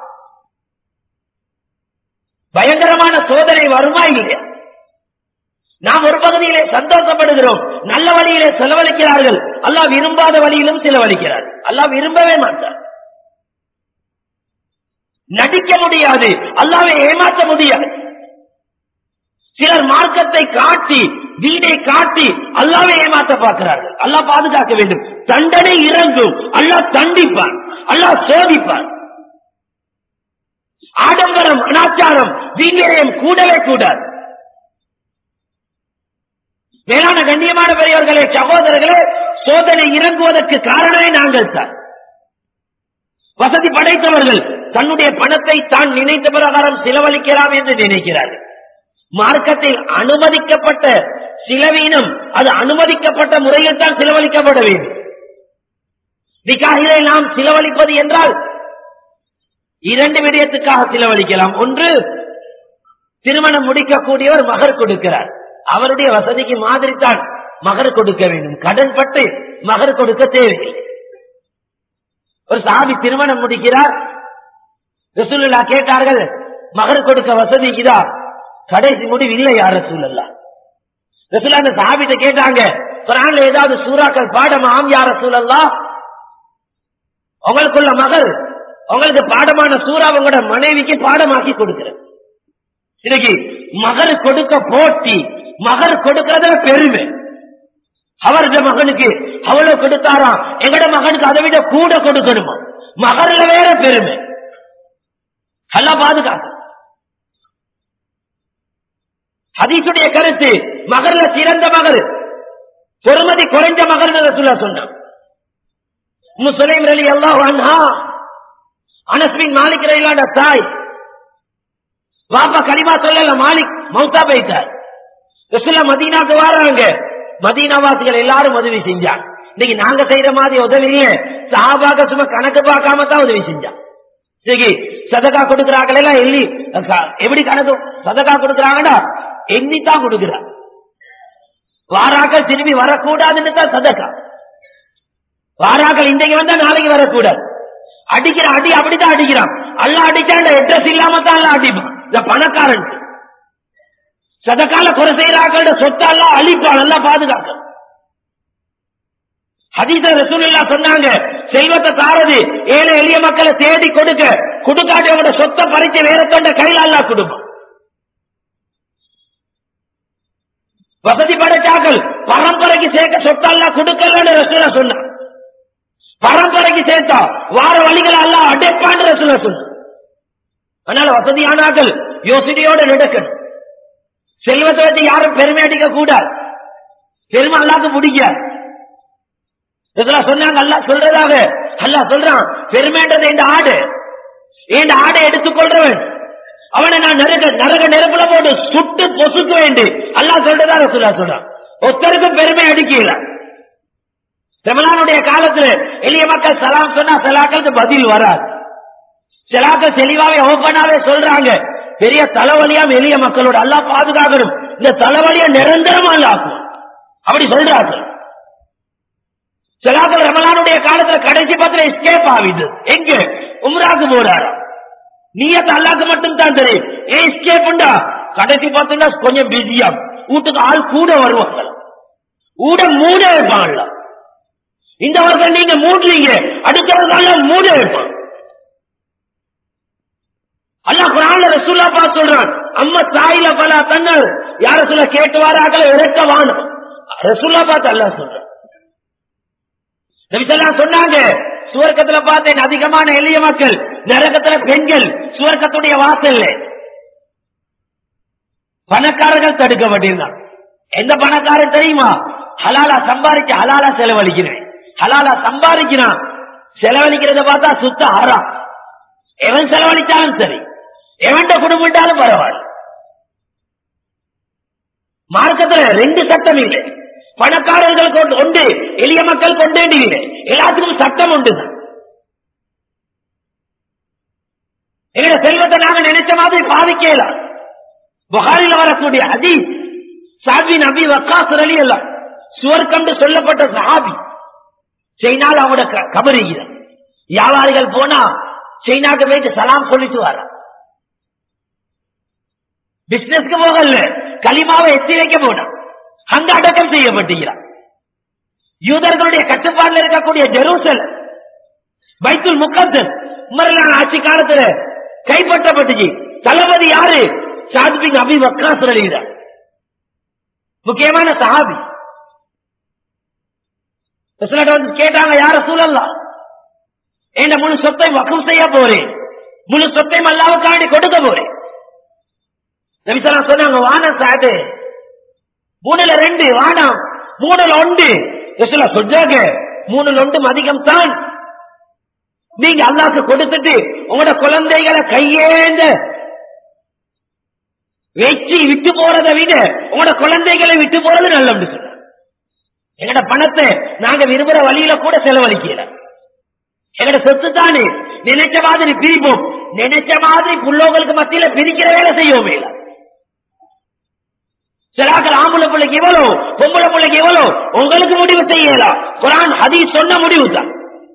Speaker 1: பயங்கரமான சோதனை வருமா இல்லையா நாம் ஒரு பகுதியிலே சந்தோஷப்படுகிறோம் நல்ல வழியிலே செலவழிக்கிறார்கள் அல்லாஹ் விரும்பாத வழியிலும் செலவழிக்கிறார் அல்லாஹ் விரும்பவே மாட்டார் நடிக்க முடியாது அல்லாவை ஏமாற்ற முடியாது சிலர் மார்க்கத்தை காட்டி வீடை காட்டி அல்லாவை ஏமாற்ற பார்க்கிறார்கள் அல்லாஹ் பாதுகாக்க வேண்டும் தண்டனை இறங்கும் அல்லாஹ் தண்டிப்பான் அல்லாஹ் சோதிப்பான் ஆடம்பரம் அனாச்சாரம் வீண்விரயம் கூடவே கூடாது மேலான கண்ணியமான பெரியவர்களே சகோதரர்களே சோதனை இறங்குவதற்கு காரணமே நாங்கள் தான் வசதி படைத்தவர்கள் தன்னுடைய பணத்தை தான் நினைத்த பிரகாரம் செலவழிக்கலாம் என்று நினைக்கிறார்கள் மார்க்கத்தில் அனுமதிக்கப்பட்ட சிலவீனம் அது அனுமதிக்கப்பட்ட முறையில் தான் செலவழிக்கப்பட வேண்டும் நிக்காகிலே நாம் செலவழிப்பது என்றால் இரண்டு விடயத்துக்காக செலவழிக்கலாம் ஒன்று திருமணம் முடிக்கக்கூடியவர் மகர் கொடுக்கிறார் அவருடைய வசதிக்கு மாதிரி தான் மகர் கொடுக்க வேண்டும் கடன் பட்டு மகர் கொடுக்க தேவையில்லை ஒரு சாமி திருமணம் முடிக்கிறார் ரசூலுல்லா கேட்டார்கள் மகர் கொடுக்க வசதிக்குதா கடைசி முடிவு இல்லை யார் ரசூலல்லா ரசூலா அந்த சாபிட்ட கேட்டாங்க குரான்ல ஏதாவது சூறாக்கள் பாடமாம் யார சூழல்லா உங்களுக்குள்ள மகள் உங்களுக்கு பாடமான சூறா உங்களோட மனைவிக்கு பாடமாக்கி கொடுக்கிறேன் இன்னைக்கு மகர் கொடுக்க போட்டி மகர் கொடுக்கறதுல பெருமை அவரது மகனுக்கு அவ்வளவு கொடுத்தாராம் எங்கட மகனுக்கு அதை விட கூட கொடுக்கணுமா மகர்ல வேற பெருமை நல்லா பாதுகாக்க ஹதீசுடைய கருத்து மகர்ல சிறந்த மகர் பொறுமதி குறைஞ்ச மகர் சொல்ல சொன்னான் முஸ்லிம் ரலி அல்லாஹ் அன்ஹா அனஸ்பின் மாலிக் ரயிலாண்ட தாய் வாப்பா கனிமா சொல்லல மாலிக் மௌத்தா போயிட்டார் ரசூல்லா மதீனாக்கு வராங்க மதீனாவாசிகள் எல்லாரும் உதவி செஞ்சாங்க இன்னைக்கு நாங்க செய்யற மாதிரி உதவி இல்ல சாபாக சும்மா கணக்கு பார்க்காம தான் உதவி செஞ்சாங்க இன்னைக்கு சதகா கொடுக்கிறாங்களே எல்லாம் எள்ளி க- எப்படி கணக்கு சதகா கொடுக்கறாங்கடா எண்ணித்தான் கொடுக்கிறாங்க வாராக்கள் திரும்பி வரக்கூடாதுன்னு தான் சதகா வாராக்கள் இன்றைக்கு வந்தா நாளைக்கு வரக்கூடாது அடிக்கிற அடி அப்படித்தான் அடிக்கிறான் அல்ல அடிச்சா அட்ரஸ் இல்லாம தான் அல்ல அடிப்பான் இந்த பணக்காரன் சதக்கால குறை செய்யறாக்களோட சொத்தெல்லாம் அழிப்பான் நல்லா பாதுகாக்க ஹதீச ரசூலுல்லா சொன்னாங்க செல்வத்தை தாரது ஏழை எளிய மக்களை தேடி கொடுக்க கொடுக்காட்டி அவங்களோட சொத்தை பறிச்சு வேற கொண்ட கையில் அல்லா கொடுப்பான் வசதி படைச்சாக்கள் பரம்பரைக்கு சேர்க்க சொத்தெல்லாம் கொடுக்கலன்னு ரசூலா சொன்னான் பரம்பரைக்கு சேர்த்தா வார வழிகளை எல்லாம் அடைப்பான்னு ரசூலா சொன்னான் அதனால வசதியானாக்கள் யோசனையோட நடக்கணும் செல்வத்தை வச்சு யாரும் பெருமை அடிக்க கூடாது பெருமை அல்லாக்கு பிடிக்காது இதெல்லாம் சொன்னாங்க அல்லா சொல்றதாக அல்லா சொல்றான் பெருமைன்றது இந்த ஆடு இந்த ஆடை எடுத்துக்கொள்றவன் அவனை நான் நரக நரக நெருப்புல போட்டு சுட்டு பொசுக்க வேண்டி அல்லா சொல்றதா ரசூலா சொல்றான் ஒருத்தருக்கும் பெருமை அடிக்கல ரமலானுடைய காலத்துல எளிய மக்கள் சலாம் சொன்னா சிலாக்களுக்கு பதில் வராது சிலாக்கள் தெளிவாவே ஓப்பனாவே சொல்றாங்க பெரிய தலைவலியா எளிய மக்களோட அல்லா பாதுகாக்கணும் இந்த தலைவலியா நிரந்தரமா அல்லாக்கும் அப்படி சொல்றாங்க சிலாக்கள் ரமலானுடைய காலத்துல கடைசி பத்திர எஸ்கேப் ஆகுது எங்க உம்ராக்கு போறாரா நீயத்து அல்லாக்கு மட்டும் தான் தெரியும் ஏன் எஸ்கேப் உண்டா கடைசி பார்த்தா கொஞ்சம் பிஸியா வீட்டுக்கு ஆள் கூட வருவாங்க ஊட மூட வைப்பாங்கல்ல இந்த வருஷம் நீங்க மூடுறீங்க அடுத்த வருஷம் மூட வைப்பான் அல்லா குரான்ல ரசூல்லா பார்த்து சொல்றான் அம்மா தாயில பல தன்னல் யார சொல்ல கேட்டு வாராக்களை இறக்க வாணும் ரசூல்லா பார்த்து அல்லா சொல்றான் நபிசல்லாம் சொன்னாங்க சுவர்க்கத்துல பார்த்தேன் அதிகமான எளிய மக்கள் நரகத்துல பெண்கள் சுவர்க்கத்துடைய வாசல்ல பணக்காரர்கள் தடுக்கப்பட்டிருந்தான் எந்த பணக்காரன் தெரியுமா ஹலாலா சம்பாதிக்க ஹலாலா செலவழிக்கிறேன் ஹலாலா சம்பாதிக்கிறான் செலவழிக்கிறத பார்த்தா சுத்த ஆறா எவன் செலவழிச்சாலும் சரி எவன்ட குடும்பம்ட்டாலும் பரவாயில்ல மார்க்கத்துல ரெண்டு சட்டம் இல்லை பணக்காரர்கள் கொண்டு உண்டு எளிய மக்கள் கொண்டே இல்லை எல்லாத்துக்கும் சட்டம் உண்டு எங்க செல்வத்தை நாங்க நினைச்ச மாதிரி பாதிக்கலாம் புகாரில வரக்கூடிய அதி சாபி நபி வக்காஸ் அலி அல்ல சுவர்க்கண்டு சொல்லப்பட்ட சஹாபி சைனால அவங்களோட க- கபரிகிறார் வியாபாரிகள் போனா சைனாக்கு போயிட்டு சலாம் சொல்லிட்டு வர பிசினஸ்க்கு போகல களிமாவை எத்தி வைக்க போனான் அங்க அடக்கம் செய்யப்பட்டுகிறார் யூதர்களுடைய கட்டுப்பாடுல இருக்கக்கூடிய ஜெருசலம் பைத்துல் முக்கத்தல் உமரலான ஆட்சி காலத்துல கைப்பற்றப்பட்டுச்சு தளபதி யாரு சாத்பிக் அபி வக்காஸ் அலிகிறார் முக்கியமான சஹாபி ரசூலுல்லாஹ் வந்து கேட்டாங்க யார சூழல்லாம் என்ன முழு சொத்தை வக்கம் செய்ய போறேன் முழு சொத்தையும் அல்லாவுக்காண்டி கொடுக்க போறேன் நபிசலா சொன்னாங்க வானம் சாது மூணுல ரெண்டு வானம் மூணுல ஒன்று ரசூலா சொல்றாங்க மூணுல ஒன்றும் அதிகம் தான் நீங்க அல்லாக்கு கொடுத்துட்டு உங்களோட குழந்தைகளை கையேந்த வச்சு விட்டு போறதை விட உங்களோட குழந்தைகளை விட்டு போறது நல்லது சொன்னாங்க எங்கட பணத்தை நாங்க விரும்புற வழியில கூட செலவழிக்கல எங்கட சொத்து தானே நினைச்ச மாதிரி பிரிப்போம் நினைச்ச மாதிரி புள்ளோங்களுக்கு மத்தியில பிரிக்கிற வேலை செய்வோமே இல்ல. சிலாக்கள் ஆம்பளை பிள்ளைக்கு எவ்வளவு பொம்பளை பிள்ளைக்கு எவ்வளவு உங்களுக்கு முடிவு செய்யலாம் குரான் ஹதீஸ் சொன்ன முடிவு தான்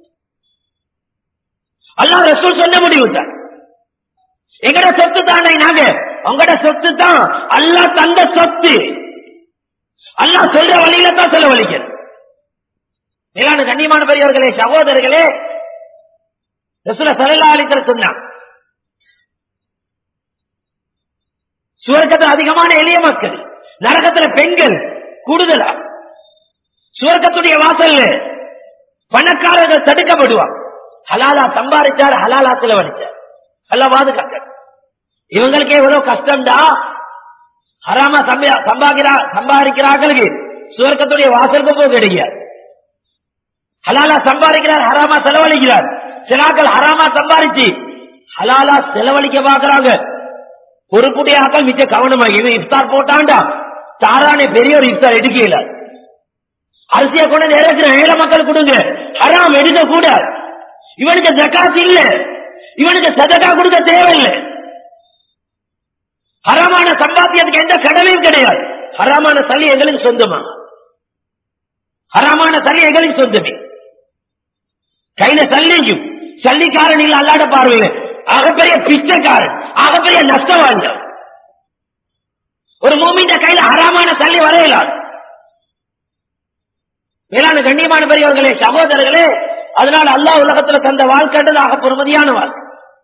Speaker 1: அல்லாஹ் ரசூல் சொன்ன முடிவு தான் எங்கட சொத்து தானே நாங்க உங்களோட சொத்து தான் அல்லாஹ் தந்த சொத்து அல்லாஹ் சொல்ற வழியில தான் செலவழிக்கணும் மேலான கண்ணியமான பெரியவர்களே சகோதரர்களே ரசூல சல்லா அலித்தர் சொன்னான் சுவர்க்கத்தில் அதிகமான எளிய மக்கள் நரகத்துல பெண்கள் கூடுதலா சுவர்க்கத்துடைய வாசல்ல பணக்காரர்கள் தடுக்கப்படுவான் ஹலாலா சம்பாதிச்சார் ஹலாலா செலவழிச்சார் அல்ல பாதுகாக்க இவங்களுக்கு எவ்வளவு கஷ்டம்டா ஹராமா சம்பா- சம்பாதிக்கிறா சம்பாதிக்கிறார்களுக்கு சுவர்க்கத்துடைய வாசலுக்கு போக கிடையாது ஹலாலா சம்பாதிக்கிறார் ஹராமா செலவழிக்கிறார் சிலாக்கள் ஹராமா சம்பாதிச்சு ஹலாலா செலவழிக்க பாக்குறாங்க ஒரு குடி ஆக்கள் மிச்ச கவனமா இவன் இஃப்தார் போட்டாண்டா சாரானே பெரிய ஒரு இஃப்தார் எடுக்கல அரிசியை கொண்டு வந்து இறக்குற ஏழை மக்கள் கொடுங்க ஹராம் எடுக்க கூட இவனுக்கு ஜக்காத் இல்ல இவனுக்கு சதகா கொடுக்க தேவையில்லை ஹராமான சம்பாத்தியத்துக்கு எந்த கடமையும் கிடையாது ஹராமான சல்லி எங்களுக்கு சொந்தமா ஹராமான சல்லி எங்களுக்கு சொந்தமே கையில சல்லிக்கும் சல்லிக்காரன் இல்ல அல்லாட பார்வையில் ஆகப்பெரிய பிச்சைக்காரன் ஆகப்பெரிய நஷ்டவாங்க ஒரு மூமிந்த கையில ஹராமான சல்லி வரையலாம் மேலான கண்ணியமான பெரியவர்களே சகோதரர்களே அதனால அல்லாஹ் உலகத்துல தந்த வாழ்க்கைன்றது ஆக பொறுமதியான வாழ்க்கை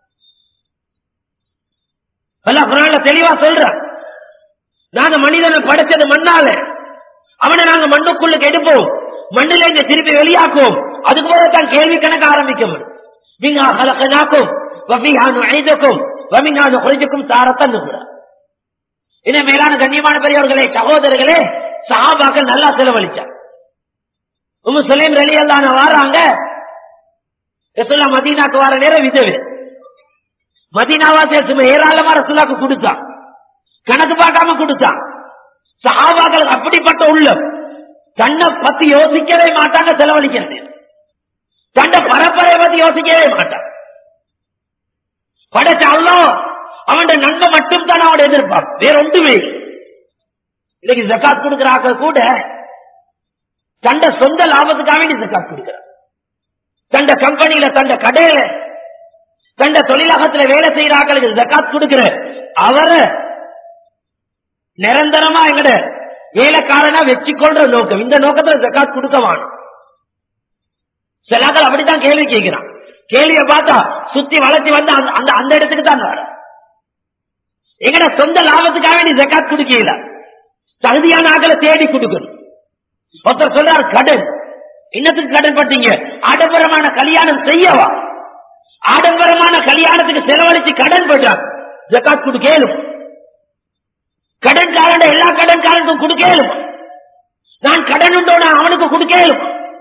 Speaker 1: அல்லாஹ் குரான்ல தெளிவா சொல்றான் நாங்க மனிதனை படைச்சது மண்ணால அவனை நாங்க மண்ணுக்குள்ளுக்கு எடுப்போம் மண்ணில இருந்து திருப்பி வெளியாக்குவோம் அதுக்கு போல தான் கேள்வி கணக்கு ஆரம்பிக்க முடியும் மிங்கா ஹலக்கனாக்கும் வபிஹா நுழைதுக்கும் வமிங்கா நுழைதுக்கும் தாரத்தன் கூட இதை மேலான கண்ணியமான பெரியவர்களே சகோதரர்களே சஹாபாக்கள் நல்லா செலவழிச்சார் உம்மு சுலைம் ரலி அல்லான வாராங்க ரசூல்லா மதீனாக்கு வர நேரம் விதவு மதீனாவாசிய சும்மா ஏராளமா ரசூல்லாக்கு கொடுத்தான் கணக்கு பார்க்காம கொடுத்தான் சஹாபாக்கள் அப்படிப்பட்ட உள்ளம் தன்னை பத்தி யோசிக்கவே மாட்டாங்க செலவழிக்கிறது தன்னை பரம்பரையை பத்தி யோசிக்கவே மாட்டான் படைச்ச அல்லோ அவன் நன்மை மட்டும் தான் அவன் எதிர்ப்பான் வேற ஒன்றுமே இல்லை. இன்னைக்கு ஜக்காத் கொடுக்கிற ஆக்கள் கூட தண்ட சொந்த லாபத்துக்காக வேண்டி ஜக்காத் கொடுக்கிறார் தண்ட கம்பெனியில தண்ட கடையில தண்ட தொழிலகத்துல வேலை செய்யற ஆக்களுக்கு ஜக்காத் கொடுக்கிற அவரை நிரந்தரமா எங்கட வேலைக்காரனா வச்சுக்கொள்ற நோக்கம் இந்த நோக்கத்துல ஜக்காத் கொடுக்க வேணும் சிலாக்கள் அப்படித்தான் கேள்வி கேட்கிறான் கேள்வியை பார்த்தா சுத்தி வளர்ச்சி வந்து அந்த- அந்த அந்த இடத்துக்கு தான் வர எங்கட சொந்த லாபத்துக்காக நீ ஜக்காத் கொடுக்கல தகுதியான ஆக்களை தேடி கொடுக்கணும் ஒருத்தர் சொல்றார் கடன் என்னத்துக்கு கடன் பட்டீங்க ஆடம்பரமான கல்யாணம் செய்யவா ஆடம்பரமான கல்யாணத்துக்கு செலவழிச்சு கடன் பண்றான் ஜக்காத் கொடுக்கலும் கடன்காரன் எல்லா கடன்காரனுக்கும் கொடுக்கலும் நான் கடன் உண்டோ நான் அவனுக்கு கொடுக்கலும்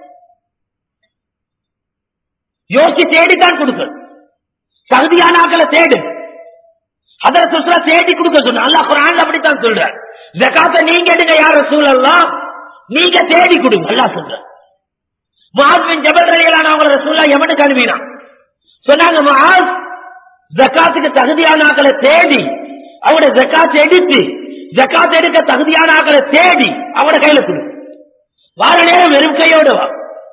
Speaker 1: யோசிச்சு தேடித்தான் கொடுக்கணும் தகுதியான ஆக்களை தேடு அதற்கு சொல்ற தேடி கொடுக்க சொன்ன அல்லாஹ் குரான்ல அப்படித்தான் சொல்ற ஜகாத்தை நீங்க எடுங்க யார சூழல்லாம் நீங்க தேடி கொடுங்க அல்லாஹ் சொல்ற முஹாஜின் ஜபல் ரலியல்லாஹு அவங்கள ரசூலுல்லாஹ் யமனுக்கு அனுப்பினான் சொன்னாங்க முஹாஸ் ஜகாத்துக்கு தகுதியான ஆக்களை தேடி அவங்களோட ஜகாத் எடுத்து ஜகாத் எடுக்க தகுதியான ஆக்களை தேடி அவனோட கையில கொடு வார நேரம் வெறும் கையோடு வா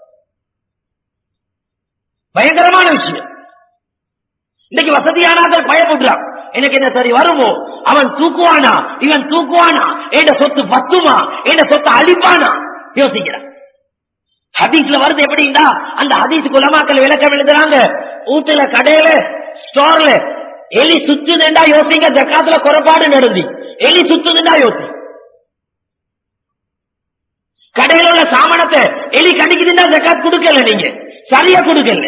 Speaker 1: பயங்கரமான விஷயம் இன்னைக்கு வசதியான ஆக்கள் பயப்படுறான் எனக்கு என்ன சரி வருமோ அவன் தூக்குவானா இவன் தூக்குவானா என் சொத்து பத்துமா என் சொத்து அழிப்பானா யோசிக்கிறான் ஹதீஸ்ல வருது எப்படின்னா அந்த ஹதீஸ் குலமாக்கள் விளக்கம் எழுதுறாங்க வீட்டுல கடையில ஸ்டோர்ல எலி சுத்துதுண்டா யோசிங்க ஜக்காத்துல குறைபாடு நடந்து எலி சுத்துதுண்டா யோசி கடையில உள்ள சாமானத்தை எலி கடிக்குதுண்டா ஜக்காத் கொடுக்கல நீங்க சரியா கொடுக்கல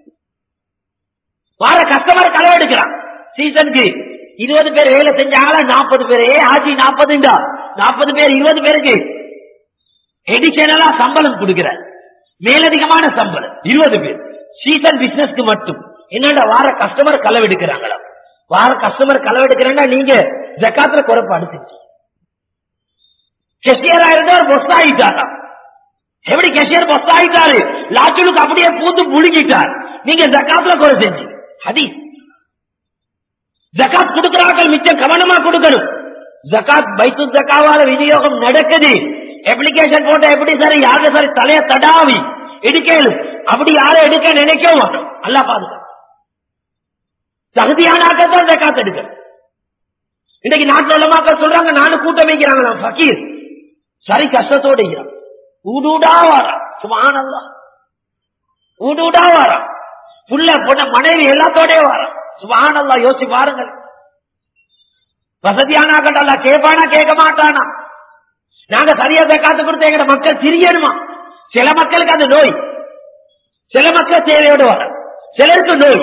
Speaker 1: வார கஸ்டமர் களவு எடுக்கிறான் சீசனுக்கு இருபது பேர் வேலை செஞ்சாங்களா நாற்பது பேர் ஏ ஆச்சி நாற்பதுண்டா நாற்பது பேர் இருபது பேருக்கு எடிஷனலா சம்பளம் கொடுக்கிறார் மேலதிகமான சம்பளம் இருபது பேர் சீசன் பிசினஸ்க்கு மட்டும் என்னடா வார கஸ்டமர் களவு எடுக்கிறாங்களா வார கஸ்டமர் களவு எடுக்கிறேன்னா நீங்க ஜக்காத்துல குறைப்பாடு செஞ்சு கெஷியரா இருந்தார் பொஸ் ஆயிட்டாரா எப்படி கெஷியர் பொஸ் ஆயிட்டாரு லாச்சுலுக்கு அப்படியே பூந்து முழுங்கிட்டார் நீங்க ஜக்காத்துல குறை செஞ்சு ஹதீஸ் ஜக்காத் கொடுக்கிறார்கள் மிச்சம் கவனமா கொடுக்கணும் ஜக்காத் பைத்து ஜக்காவால விநியோகம் நடக்குது அப்ளிகேஷன் போட்ட எப்படி சரி யாரு சரி தலைய தடாவி எடுக்கலும் அப்படி யாரும் எடுக்க நினைக்க மாட்டோம் அல்லா பாதுகா தகுதியான ஆக்கள் தான் ஜக்காத் எடுக்க இன்னைக்கு நாட்டுல உள்ள மக்கள் சொல்றாங்க நானும் கூட்டம் வைக்கிறாங்களா ஃபக்கீர் சரி கஷ்டத்தோட இருக்கிறான் ஊடூடா வாரான் சுமானல்லா ஊடூடா வாரான் புள்ள பொண்ண மனைவி எல்லாத்தோடய வாரான் சுமானல்லா யோசிச்சு பாருங்கள் வசதியானா கண்டல்லா கேட்பானா கேட்க மாட்டானா நாங்க சரியா காத்து கொடுத்த எங்க மக்கள் சிரியணுமா சில மக்களுக்கு அது நோய் சில மக்கள் தேவையோடு வர சிலருக்கு நோய்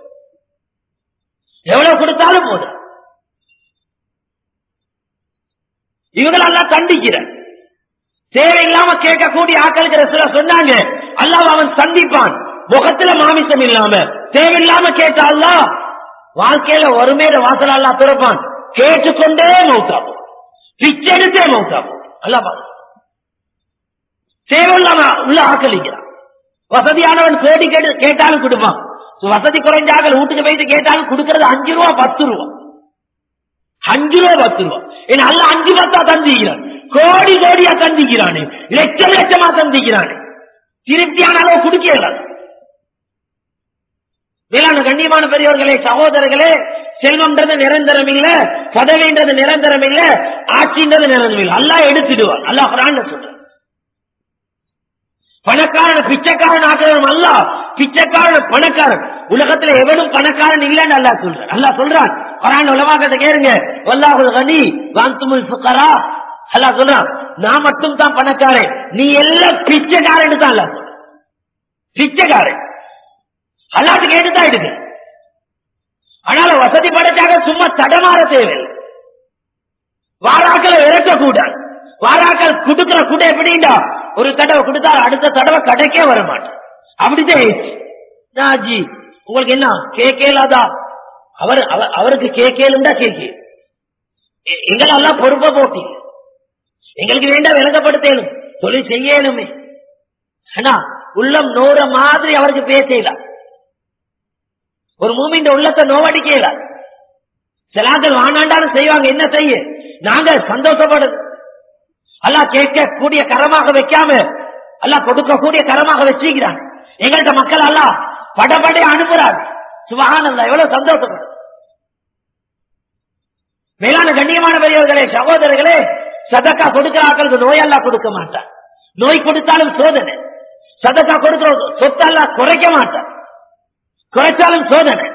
Speaker 1: எவ்வளவு கொடுத்தாலும் போதும் இவங்களெல்லாம் கண்டிக்கிற தேவையில்லாம கேட்கக்கூடிய ஆக்களுக்கு சில சொன்னாங்க அல்லாஹ் அவன் சந்திப்பான் முகத்துல மாமிசம் இல்லாம தேவையில்லாம கேட்டா வாழ்க்கையில ஒருமேட வாசல் அல்லா திறப்பான் கேட்டுக்கொண்டே மௌத்தாப்போம் பிச்செடுத்தே மௌத்தாப்போம் அல்லா பாரு தேவையில்லாம உள்ள ஆக்களிக்கிறான் வசதியானவன் கோடி கேட்டு கேட்டாலும் கொடுப்பான் வசதி குறைஞ்சாக வீட்டுக்கு போயிட்டு கேட்டாலும் கொடுக்கறது அஞ்சு ரூபா பத்து ரூபா அஞ்சு ரூபா பத்து ரூபா ஏன்னா அல்ல அஞ்சு பத்தா தந்திக்கிறான் கோடி கோடியா தந்திக்கிறானு லட்சம் லட்சமா தந்திக்கிறானு திருப்தியான அளவு குடிக்கல வேளாண் கண்ணியமான பெரியவர்களே சகோதரர்களே செல்வம்ன்றது நிரந்தரம் இல்ல பதவின்றது நிரந்தரம் இல்ல ஆட்சின்றது நிரந்தரம் இல்ல அல்லா எடுத்துடுவான் அல்லா குரான் சொல்ற பணக்காரன் பிச்சைக்காரன் ஆக்கிறவன் அல்ல பிச்சைக்காரன் பணக்காரன் உலகத்துல எவனும் பணக்காரன் இல்லன்னு அல்லா சொல்றான் அல்லா சொல்றான் குரான் உலமாக்கத்தை கேளுங்க வல்லாஹுல் கனி வாந்துமுல் ஃபுக்கரா அல்லா சொல்றான் நான் மட்டும் தான் பணக்காரன் நீ எல்லாம் பிச்சைக்காரன் தான் அல்ல பிச்சைக்காரன் அல்லாட்டு கேட்டுதான் இருக்கு ஆனால வசதி படைச்சாக சும்மா தடமாற தேவை வாராக்களை இறக்க கூடாது வாராக்கள் குடுக்கிற கூட எப்படின்னா ஒரு தடவை கொடுத்தா அடுத்த தடவை கடைக்கே வர மாட்டேன் அப்படிதான் ஜி உங்களுக்கு என்ன கேட்கலாதா அவர் அவருக்கு கேட்கலுண்டா கேட்க எங்களெல்லாம் பொறுப்ப போட்டி எங்களுக்கு வேண்டாம் விளங்கப்படுத்தலும் தொழில் செய்யலுமே ஆனா உள்ளம் நோற மாதிரி அவருக்கு பேசலாம் ஒரு மூமின் உள்ளத்தை நோவடிக்கல சிலாக்கள் வானாண்டாலும் செய்வாங்க என்ன செய்ய நாங்க சந்தோஷப்படுது அல்லா கேட்க கூடிய கரமாக வைக்காம அல்லா கொடுக்க கூடிய கரமாக வச்சுக்கிறான் எங்கள்கிட்ட மக்கள் அல்ல படபடை அனுப்புறாரு சுபகானந்தா எவ்வளவு சந்தோஷப்படும் மேலான கண்ணியமான பெரியவர்களே சகோதரர்களே சதக்கா கொடுக்கிற ஆக்களுக்கு நோயல்லா கொடுக்க மாட்டான் நோய் கொடுத்தாலும் சோதனை சதக்கா கொடுக்கிற சொத்தல்லா குறைக்க மாட்டான் குறைச்சாலும் சோதனை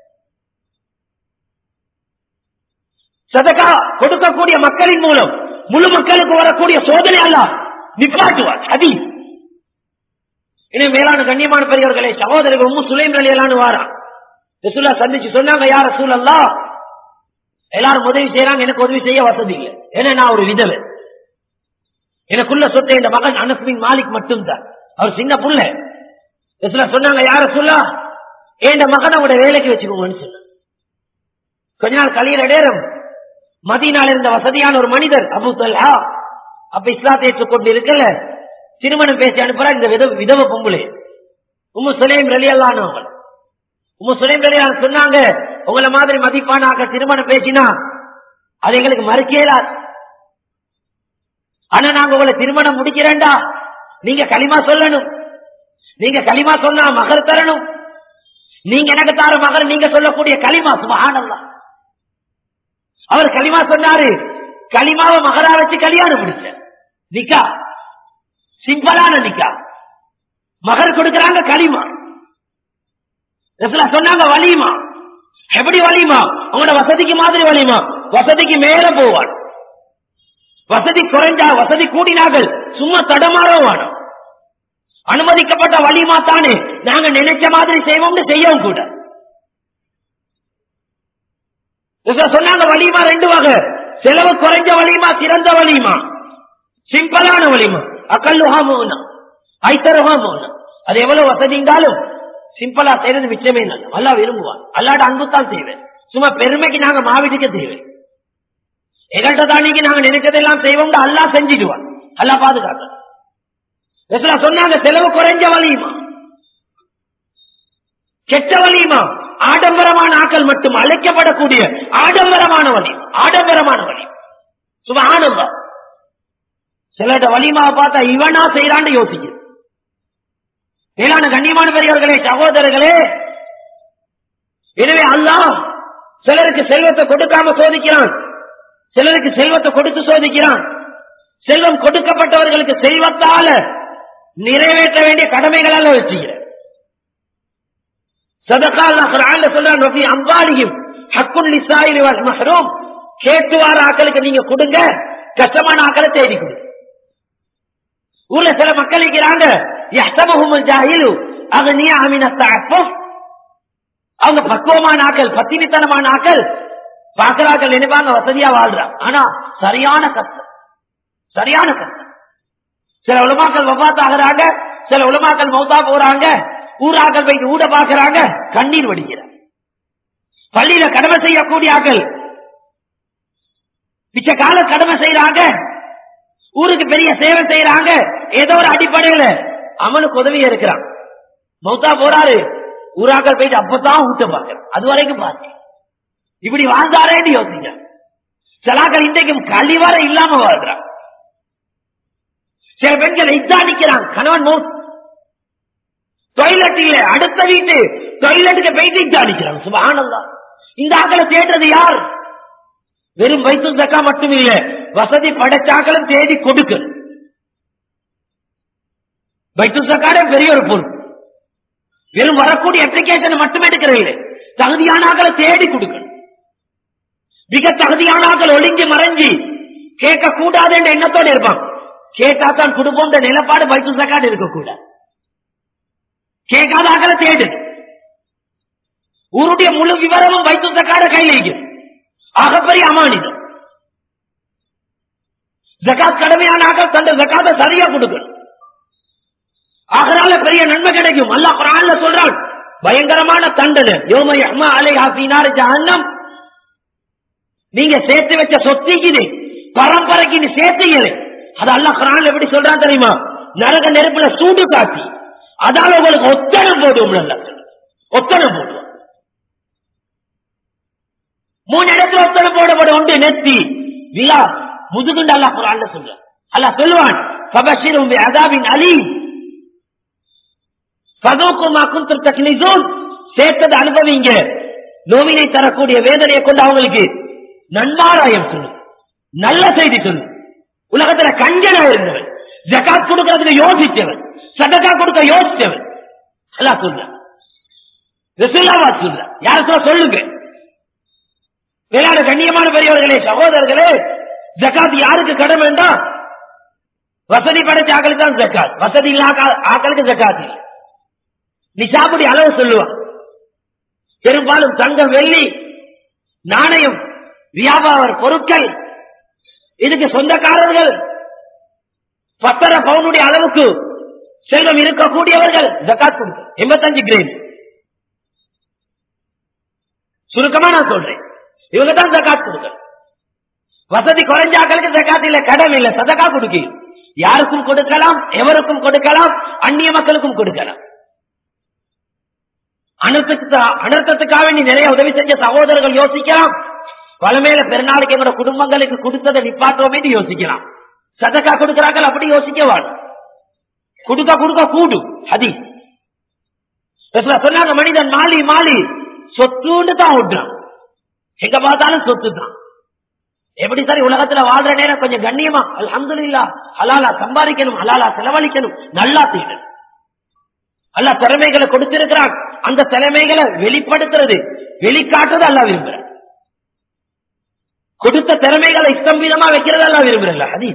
Speaker 1: சதக்கா கொடுக்கக்கூடிய மக்களின் மூலம் முழு மக்களுக்கு வரக்கூடிய சோதனை அல்ல நிப்பாட்டுவார் அதி இன்னும் மேலான கண்ணியமான பெரியவர்களே சகோதரர்கள் உம்மு சுலைம் அலியலான்னு வாரா ரசூல்லா சந்திச்சு சொன்னாங்க யார சூழல்லா எல்லாரும் உதவி செய்யறாங்க எனக்கு உதவி செய்ய வசதி இல்லை ஏன்னா நான் ஒரு விதவை எனக்குள்ள சொத்தை இந்த மகன் அனஸ்மின் மாலிக் மட்டும்தான் அவர் சின்ன புள்ள ரசூல்லா சொன்னாங்க யார சொல்லா ஏண்ட மகனை உட வேலைக்கு வச்சுக்கோங்கன்னு சொன்ன கொஞ்ச நாள் கழியிற நேரம் மதியனால இருந்த வசதியான ஒரு மனிதர் அபு தல்லா அப்ப இஸ்லாத்தை ஏற்றுக்கொண்டு இருக்கல திருமணம் பேசி அனுப்புறா இந்த விதவ விதவ பொம்புலே உம்மு சுலேம் ரலியல்லான்னு உம்மு சுலேம் ரலியான் சொன்னாங்க உங்களை மாதிரி மதிப்பானாக்க திருமணம் பேசினா அது எங்களுக்கு மறுக்கேலாது ஆனா நாங்க உங்களை திருமணம் முடிக்கிறேன்டா நீங்க களிமா சொல்லணும் நீங்க களிமா சொன்னா மகர் தரணும் நீங்க எனக்கு தார மகர் நீங்க சொல்லக்கூடிய களிமா சுபஹானல்லாஹ் அவர் களிமா சொன்னாரு களிமாவை மகரா வச்சு கல்யாணம் முடிச்ச நிக்கா சிம்பிளான நிக்கா மகர் கொடுக்கறாங்க களிமா சொன்னாங்க வலிமா எப்படி வலிமா உங்களோட வசதிக்கு மாதிரி வலிமா வசதிக்கு மேல போவான் வசதி குறைஞ்சா வசதி கூடினார்கள் சும்மா தடமாறவான அனுமதிக்கப்பட்ட வலிமா தானே நாங்க நினைச்ச மாதிரி செய்வோம்னு செய்யவும் கூட சொன்னாங்க வலிமா ரெண்டு வகை செலவு குறைஞ்ச வலிமா சிறந்த வலிமா சிம்பிளான வலிமா அக்கல்லுஹா மோனா ஐத்தருஹா மோனா அது எவ்வளவு வசதிங்காலும் சிம்பிளா செய்யறது மிச்சமே நல்ல அல்லா விரும்புவான் அல்லாட அன்புத்தான் செய்வேன் சும்மா பெருமைக்கு நாங்க மாவிட்டுக்க செய்வேன் எங்கள்கிட்ட தானிக்கு நாங்க நினைச்சதெல்லாம் செய்வோம் அல்லா செஞ்சிடுவான் அல்லா பாதுகாக்க சொன்னாங்க செலவு குறைஞ்ச வலியுமா கெட்ட வலியுமா ஆடம்பரமான ஆக்கள் மட்டும் அழைக்கப்படக்கூடிய ஆடம்பரமான வழி ஆடம்பரமான வழி சும்மா ஆனந்தம் சிலட்ட வலிமாவை பார்த்தா இவனா செய்யறான்னு யோசிக்குது மேலான கண்ணியமான பெரியவர்களே சகோதரர்களே எனவே அல்லாஹ் சிலருக்கு செல்வத்தை கொடுக்காம சோதிக்கிறான் சிலருக்கு செல்வத்தை கொடுத்து சோதிக்கிறான் செல்வம் கொடுக்கப்பட்டவர்களுக்கு செல்வத்தால நிறைவேற்ற வேண்டிய கடமைகளால வச்சுக்கிறேன் சதகால் குரான்ல சொல்றான் ரஃபி அம்பாலியும் ஹக்குல் லிசாயிலி வல் மஹ்ரூம் கேட்டு வார ஆக்களுக்கு நீங்க கொடுங்க கஷ்டமான ஆக்களை தேடி கொடுங்க ஊர்ல சில மக்கள் இருக்கிறாங்க யஹ்தபஹுமுல் ஜாஹிலு அக்னியா மின தஅஃபுஃப் அவங்க பக்குவமான ஆக்கள் பத்தினித்தனமான ஆக்கள் பாக்குறாக்கள் நினைப்பாங்க வசதியா வாழ்றான் ஆனா சரியான கஷ்டம் சரியான கஷ்டம் சில உலமாக்கள் வபாத் ஆகுறாங்க சில உலமாக்கள் மௌத்தா போறாங்க ஊராக்கள் போய் ஊட பாக்குறாங்க கண்ணீர் வடிக்கிறாங்க பள்ளியில கடமை செய்யக்கூடிய ஆக்கள் மிச்ச கால கடமை செய்யறாங்க ஊருக்கு பெரிய சேவை செய்யறாங்க ஏதோ ஒரு அடிப்படையில அவனுக்கு உதவியா இருக்கிறான் மௌத்தா போறாரு ஊராக்கள் போயிட்டு அப்பதான் ஊட்ட பாக்குறான் அது வரைக்கும் பாத்து இப்படி வாழ்ந்தாரேன்னு யோசிங்க சிலாக்கள் இன்றைக்கும் கழிவற இல்லாம வாழ்றான் சில பெண்கள் இத்தானிக்கிறான் கணவன் மௌத் டொய்லெட் இல்ல அடுத்த வீட்டு டொய்லெட்டுக்கு போயிட்டு இத்தானிக்கிறான் சுபானந்தா இந்த ஆக்களை தேடுறது யார் வெறும் வைத்து தக்கா மட்டும் இல்ல வசதி படைச்சாக்களும் தேடி கொடுக்க வைத்து தக்காரே பெரிய ஒரு பொருள் வெறும் வரக்கூடிய அப்ளிகேஷன் மட்டும் எடுக்கிறது தகுதியான ஆக்களை தேடி கொடுக்கணும் மிக தகுதியான ஆக்கள் ஒளிஞ்சு மறைஞ்சு கேட்க கூடாது என்ற எண்ணத்தோடு இருப்பான் கேட்டா தான் குடும்பம் நிலப்பாடு வைத்து தக்காடு இருக்கக்கூடாது கேட்காத ஆக்களை தேடு ஊருடைய முழு விவரமும் வைத்து தக்கார கையில் இருக்கும் ஆகப்பெரிய அமானிதம் ஜக்காத் கடமையான ஆக்கள் தந்த ஜக்காத்தை சரியா கொடுக்கணும் ஆகனால பெரிய நன்மை கிடைக்கும் அல்லா குரான்ல சொல்றான் பயங்கரமான தண்டனை யோமை அம்மா அலை ஆசினார் ஜஹன்னம் நீங்க சேர்த்து வச்ச சொத்திக்குது பரம்பரைக்கு நீ சேர்த்தீங்களே அது அல்லா குரான்ல எப்படி சொல்றான் தெரியுமா நரக நெருப்புல சூடு காட்டி அதால உங்களுக்கு ஒத்தனம் போடுவோம் ஒத்தனம் போடுவோம் மூணு இடத்துல ஒத்தனம் போடப்படும் ஒன்று நெத்தி விழா முதுகுண்டு அல்லா குரான்ல சொல்ற அல்லா சொல்லுவான் பபஷிரும் அதாவின் அலி பதோக்குமா குந்தர் தக்னிசோன் சேர்த்தது அனுபவிங்க நோவினை தரக்கூடிய வேதனையை கொண்டு அவங்களுக்கு நன்மாராயம் சொல்லு நல்ல செய்தி சொல்லு உலகத்துல கஞ்சனா இருந்தவன் ஜக்காத் கொடுக்கறதுக்கு யோசிச்சவன் சதக்கா கொடுக்க யோசிச்சவன் அல்லா சொல்ற ரசுல்லாவா சொல்ற யாருக்கும் சொல்லுங்க வேளாண் கண்ணியமான பெரியவர்களே சகோதரர்களே ஜக்காத் யாருக்கு கடன் வேண்டாம் வசதி படைச்ச ஆக்களுக்கு தான் ஜக்காத் வசதி இல்லாத ஆக்களுக்கு ஜக்காத் இல்லை நிசாபுடி அளவு சொல்லுவான் பெரும்பாலும் தங்கம் வெள்ளி நாணயம் வியாபார பொருட்கள் இதுக்கு சொந்தக்காரர்கள் பத்தரை பவுனுடைய அளவுக்கு செல்வம் இருக்கக்கூடியவர்கள் ஜக்காத் கொடுக்க எண்பத்தஞ்சு கிரேம் சுருக்கமா நான் சொல்றேன் இவங்க தான் ஜக்காத் கொடுக்க வசதி குறைஞ்சாக்களுக்கு ஜக்காத் இல்ல கடன் இல்ல சதக்கா கொடுக்க யாருக்கும் கொடுக்கலாம் எவருக்கும் கொடுக்கலாம் அந்நிய மக்களுக்கும் கொடுக்கலாம் அனர்த்தத்துக்காக நீ நிறைய உதவி செஞ்ச சகோதரர்கள் யோசிக்கலாம் பழமையில பெருநாளுக்கு எங்களோட குடும்பங்களுக்கு கொடுத்ததை நிப்பாட்டுவோமே யோசிக்கலாம் சதக்கா கொடுக்கிறார்கள் அப்படி யோசிக்க வாழும் கொடுக்க கொடுக்க கூடும் அதி சொன்னாங்க மனிதன் மாலி மாலி சொத்துன்னு தான் விடுறான் எங்க பார்த்தாலும் சொத்து தான் எப்படி சரி உலகத்துல வாழ்ற நேரம் கொஞ்சம் கண்ணியமா அல்ஹம்துலில்லா ஹலாலா சம்பாதிக்கணும் ஹலாலா செலவழிக்கணும் நல்லா செய்யணும் அல்ல திறமைகளை கொடுத்திருக்கிறான் அந்த திறமைகளை வெளிப்படுத்துறது வெளிக்காட்டுறது அல்ல விரும்புற கொடுத்த திறமைகளை இஷ்டம் விதமா வைக்கிறது அல்ல விரும்புறல அதி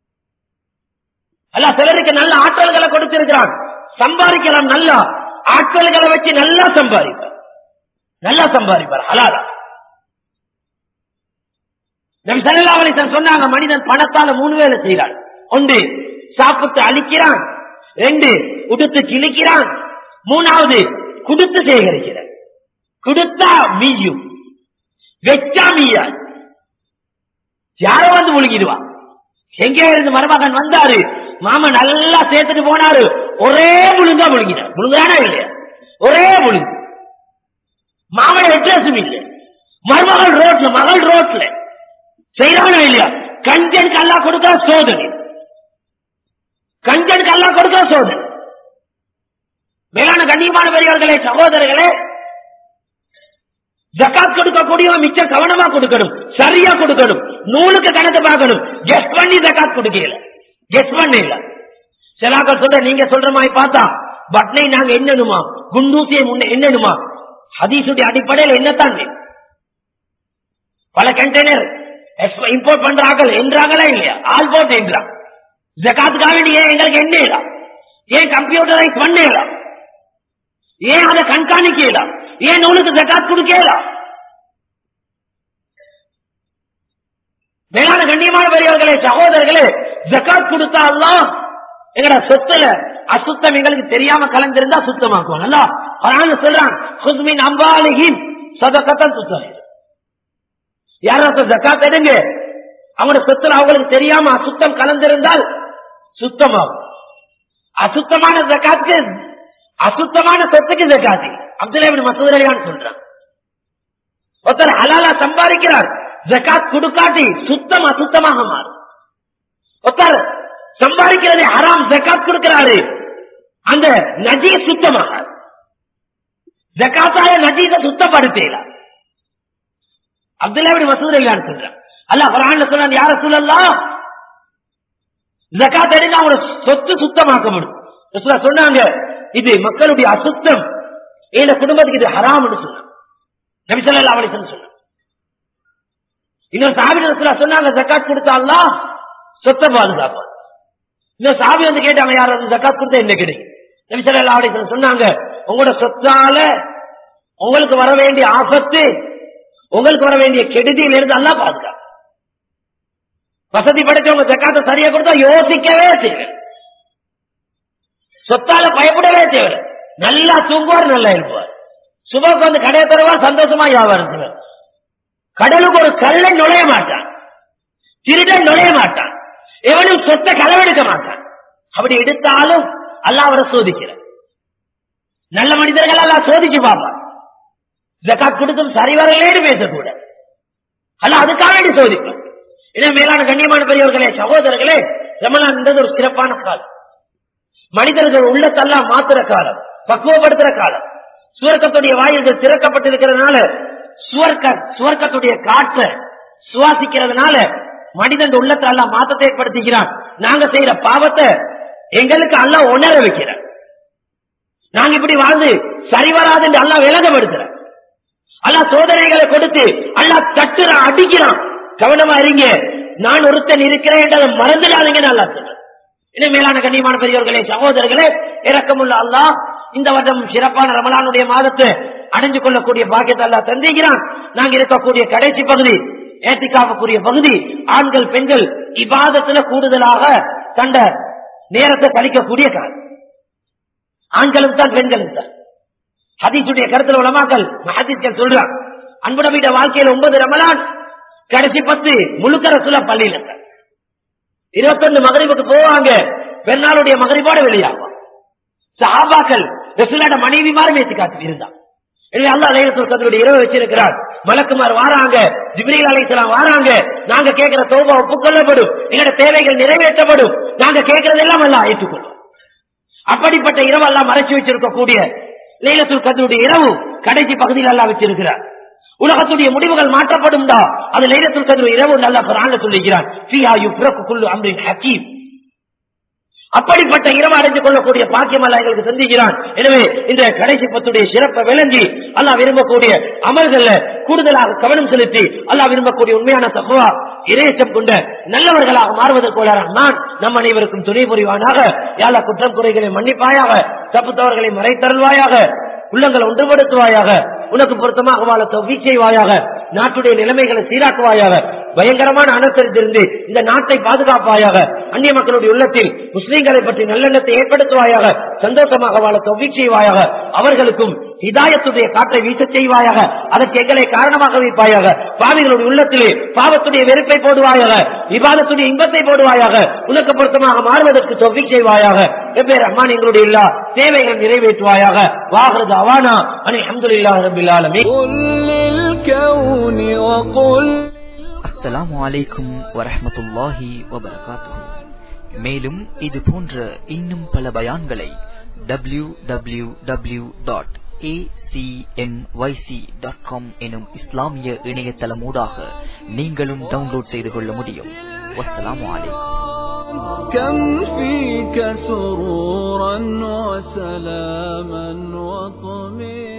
Speaker 1: அல்ல சிலருக்கு நல்ல ஆற்றல்களை கொடுத்திருக்கிறான் சம்பாதிக்கலாம் நல்லா ஆற்றல்களை வச்சு நல்லா சம்பாதிப்பார் நல்லா சம்பாதிப்பார் ஹலாலா நம் செல்லாவளி சொன்னாங்க மனிதன் பணத்தால மூணு வேலை செய்கிறான் ஒன்று சாப்பிட்டு அழிக்கிறான் ரெண்டு உடுத்து கிழிக்கிறான் மூணாவது குடுத்து சேகரிக்கிறான் குடுத்தா மீயும் வெச்சா மீயா யாரோ வந்து முழுகிடுவான் எங்கே இருந்து மருமகன் வந்தாரு மாமன் நல்லா சேர்த்துட்டு போனாரு ஒரே முழுங்கா முழுங்கினார் முழுங்கானா இல்லையா ஒரே முழுங்கு மாமன் அட்ரஸும் இல்லை மருமகள் ரோட்ல மகள் ரோட்ல செய்யறானா இல்லையா கஞ்சன் கல்லா கொடுக்கிற சோதனை கஞ்சன் கல்லா கொடுக்கிற சோதனை மேலான கண்ணியமான பெரியவர்களே சகோதரர்களே ஜக்காத் கொடுக்கக்கூடியவன் மிச்சம் கவனமா கொடுக்கணும் சரியா கொடுக்கணும் நூலுக்கு கணக்கு பார்க்கணும் கெஸ்ட் பண்ணி ஜக்காத் கொடுக்கல கெஸ்ட் பண்ண இல்ல சிலாக்கள் சொல்ற நீங்க சொல்ற மாதிரி பார்த்தா பட்னை நாங்க என்னணுமா குண்டூசியை முன்ன என்னணுமா ஹதீசுடைய அடிப்படையில் என்னத்தான் வேணும்? பல கண்டெய்னர் இம்போர்ட் பண்றார்கள் என்றாங்களா இல்லையா ஆல் போட் என்றான் ஜக்காத்துக்காக வேண்டி ஏன் எங்களுக்கு என்ன இல்ல ஏன் கம்ப்யூட்டரைஸ் பண்ணல ஏன் அதை கண்காணிக்கல ஏன் நூலுக்கு ஜக்காத் கொடுக்கல மேலான கண்ணியமான பெரியவர்களே சகோதரர்களே ஜக்காத் கொடுத்தா அல்லாஹ் எங்கட சொத்துல அசுத்தம் எங்களுக்கு தெரியாம கலந்திருந்தா சுத்தமாக்குவான் அல்ல அதனால சொல்றான் குஸ்மின் அம்பாலிகின் சதக்கத்தான் சுத்தம் யாரும் ஜக்காத் எடுங்க அவங்களோட சொத்துல அவங்களுக்கு தெரியாம அசுத்தம் கலந்திருந்தால் சுத்தமாகும் அசுத்தமான ஜக்காத்துக்கு அசுத்தமான சொத்துக்கு ஜக்காத்து அப்துல்லா மசூத் அலியான் சொல்றான் ஒருத்தர் ஹலாலா சம்பாதிக்கிறார் ஜக்காத் கொடுக்காட்டி சுத்தம் அசுத்தமாக மாறும் ஒருத்தர் சம்பாதிக்கிறது ஹராம் ஜக்காத் கொடுக்கிறாரு அந்த நஜீ சுத்தமாக ஜக்காத்தாய நஜீத சுத்தப்படுத்தல அப்துல்லா மசூத் அலியான் சொல்றான் அல்ல குரான் சொன்னான் யார சொல்லலாம் ஜக்காத் எடுங்க அவங்களோட சொத்து சுத்தமாக்க முடியும் ரசூலா சொன்னாங்க இது மக்களுடைய அசுத்தம் எங்க குடும்பத்துக்கு இது ஹராம்னு சொன்னாங்க நபி ஸல்லல்லாஹு அலைஹி வஸல்லம் சொன்னாங்க இன்னொரு சாபி ரசூலா சொன்னாங்க ஜக்காத் கொடுத்தா அல்லாஹ் சொத்தை பாதுகாப்பான் இன்னொரு சாபி வந்து கேட்டாங்க யார் வந்து ஜக்காத் கொடுத்தா என்ன கிடைக்கும் நபி ஸல்லல்லாஹு அலைஹி வஸல்லம் சொன்னாங்க உங்களோட சொத்தால உங்களுக்கு வர வேண்டிய ஆபத்து உங்களுக்கு வர வேண்டிய கெடுதியில இருந்து அல்லாஹ் பாதுகாப்பு வசதி படைச்சவங்க ஜக்காத்தை சரியா கொடுத்தா யோசிக்கவே தேவை சொத்தால பயப்படவே தேவை நல்லா தூங்குவார் நல்லா இருப்பார் சுபக்கு வந்து கடையை தருவார் சந்தோஷமா வியாபாரம் செய்வார் கடலுக்கு ஒரு கல்லை நுழைய மாட்டான் திருடன் நுழைய மாட்டான் எவனும் சொத்தை களவெடுக்க மாட்டான் அப்படி எடுத்தாலும் அல்லாஹ் அவரை சோதிக்கிறார் நல்ல மனிதர்கள் எல்லாம் சோதிச்சு பார்ப்பான் ஜக்காத் கொடுத்தும் சரி வரலேன்னு பேசக்கூடாது அல்ல அதுக்காக வேண்டி சோதிக்கும் இதே மேலான கண்ணியமான பெரியவர்களே சகோதரர்களே ரமலான் ஒரு சிறப்பான காலம் மனிதர்கள் உள்ளத்தெல்லாம் மாத்துற காலம் பக்குவப்படுத்துற காலம் சுவர்க்கத்துடைய வாயில்கள் திறக்கப்பட்டிருக்கிறதுனால சுவர்க்க சுவர்க்கத்துடைய காற்றை சுவாசிக்கிறதுனால மனிதன் உள்ளத்தை எல்லாம் மாற்றத்தை ஏற்படுத்திக்கிறான் நாங்க செய்யற பாவத்தை எங்களுக்கு அல்ல உணர வைக்கிறார் நாங்க இப்படி வாழ்ந்து சரி வராது என்று அல்லா விலகப்படுத்துறான் அல்லா சோதனைகளை கொடுத்து அல்லா தட்டுறான் அடிக்கிறான் கவனமா இருங்க நான் ஒருத்தன் இருக்கிறேன் என்றதை மறந்துடாதீங்க நல்லா சொல்றேன் இன்னும் மேலான கண்ணியமான பெரியவர்களே சகோதரர்களே இறக்கமுள்ள அல்லாஹ் இந்த வருடம் சிறப்பான ரமலானுடைய மாதத்தை அடைஞ்சு கொள்ளக்கூடிய பாக்கியத்தை அல்லா தந்திக்கிறான் நாங்க இருக்கக்கூடிய கடைசி பகுதி ஏத்திக்காவக்கூடிய பகுதி ஆண்கள் பெண்கள் இபாதத்துல கூடுதலாக கண்ட நேரத்தை கழிக்கக்கூடிய காலம் ஆண்களும் தான் பெண்களும் தான் ஹதீசுடைய கருத்துல உலமாக்கள் ஹதீஸ்கள் சொல்றான் அன்புடமிட்ட வாழ்க்கையில ஒன்பது ரமலான் கடைசி பத்து முழுக்க ரசுல பள்ளியில இருபத்தொன்னு மகரிபுக்கு போவாங்க பெருநாளுடைய மகரிபோட வெளியாகும் சஹாபாக்கள் ரசுலாட மனைவி மாதிரி ஏற்றி காத்து இருந்தான் எனவே அல்லா லைலத்துல் கதருடைய இரவு வச்சிருக்கிறார் மலக்குமார் வாராங்க ஜிப்ரீல் அலைசலாம் வாராங்க நாங்க கேட்கிற தோபா ஒப்புக்கொள்ளப்படும் எங்களோட தேவைகள் நிறைவேற்றப்படும் நாங்க கேட்கறதெல்லாம் எல்லாம் ஏற்றுக்கொள்ளும் அப்படிப்பட்ட இரவு எல்லாம் மறைச்சு வச்சிருக்கக்கூடிய லைலத்துல் கதருடைய இரவு கடைசி பகுதியில் எல்லாம் வச்சிருக்கிறார் உலகத்துடைய முடிவுகள் மாற்றப்படும் அது லைலத்துல் கதிர் இரவு நல்லா குரான்ல சொல்லிக்கிறான் ஃபியா யுப்ரகு குல்லு அம்ரின் ஹக்கீம் அப்படிப்பட்ட இரவு அடைந்து கொள்ளக்கூடிய பாக்கியம் அல்ல எங்களுக்கு சந்திக்கிறான் எனவே இந்த கடைசி பத்துடைய சிறப்பை விளங்கி அல்லாஹ் விரும்பக்கூடிய அமல்கள்ல கூடுதலாக கவனம் செலுத்தி அல்லாஹ் விரும்பக்கூடிய உண்மையான தகுவா இறையச்சம் கொண்ட நல்லவர்களாக மாறுவதற்கு போல நான் நம் அனைவருக்கும் துணை புரிவானாக யாழ குற்றம் குறைகளை மன்னிப்பாயாக தப்புத்தவர்களை மறைத்தருள்வாயாக உள்ளங்களை ஒன்றுபடுத்துவாயாக உனக்கு பொருத்தமாக வாழ தொகை செய்வாயாக நாட்டுடைய நிலைமைகளை சீராக்குவாயாக பயங்கரமான அனர்த்தத்திலிருந்து இந்த நாட்டை பாதுகாப்பாயாக அந்நிய மக்களுடைய உள்ளத்தில் முஸ்லீம்களை பற்றி நல்லெண்ணத்தை ஏற்படுத்துவாயாக சந்தோஷமாக வாழ தொகை செய்வாயாக அவர்களுக்கும் இதாயத்துடைய காற்றை வீச செய்வாயாக அதற்கு எங்களை காரணமாக வைப்பாயாக பாவிகளுடைய உள்ளத்திலே பாவத்துடைய வெறுப்பை போடுவாயாக விவாதத்துடைய இன்பத்தை போடுவாயாக உனக்கு பொருத்தமாக மாறுவதற்கு தொகை செய்வாயாக வெவ்வேறு அம்மான் எங்களுடைய எல்லா தேவைகள் நிறைவேற்றுவாயாக வாகிறது அவானா அனை அஹமதுல்லா ரபில் ஆலமீன்
Speaker 2: قل للكون وقل
Speaker 3: அஸ்ஸலாமு அலைக்கும் வரஹ்மத்துல்லாஹி வபரகாத்துஹு மேலும் இது போன்ற இன்னும் பல பயான்களை www.acmyc.com டாட் காம் எனும் இஸ்லாமிய இணையதளமூடாக நீங்களும் டவுன்லோட் செய்து கொள்ள முடியும் வஸ்ஸலாமு அலைக்கும்
Speaker 2: كم فيك سرورا وسلاما وطمئنا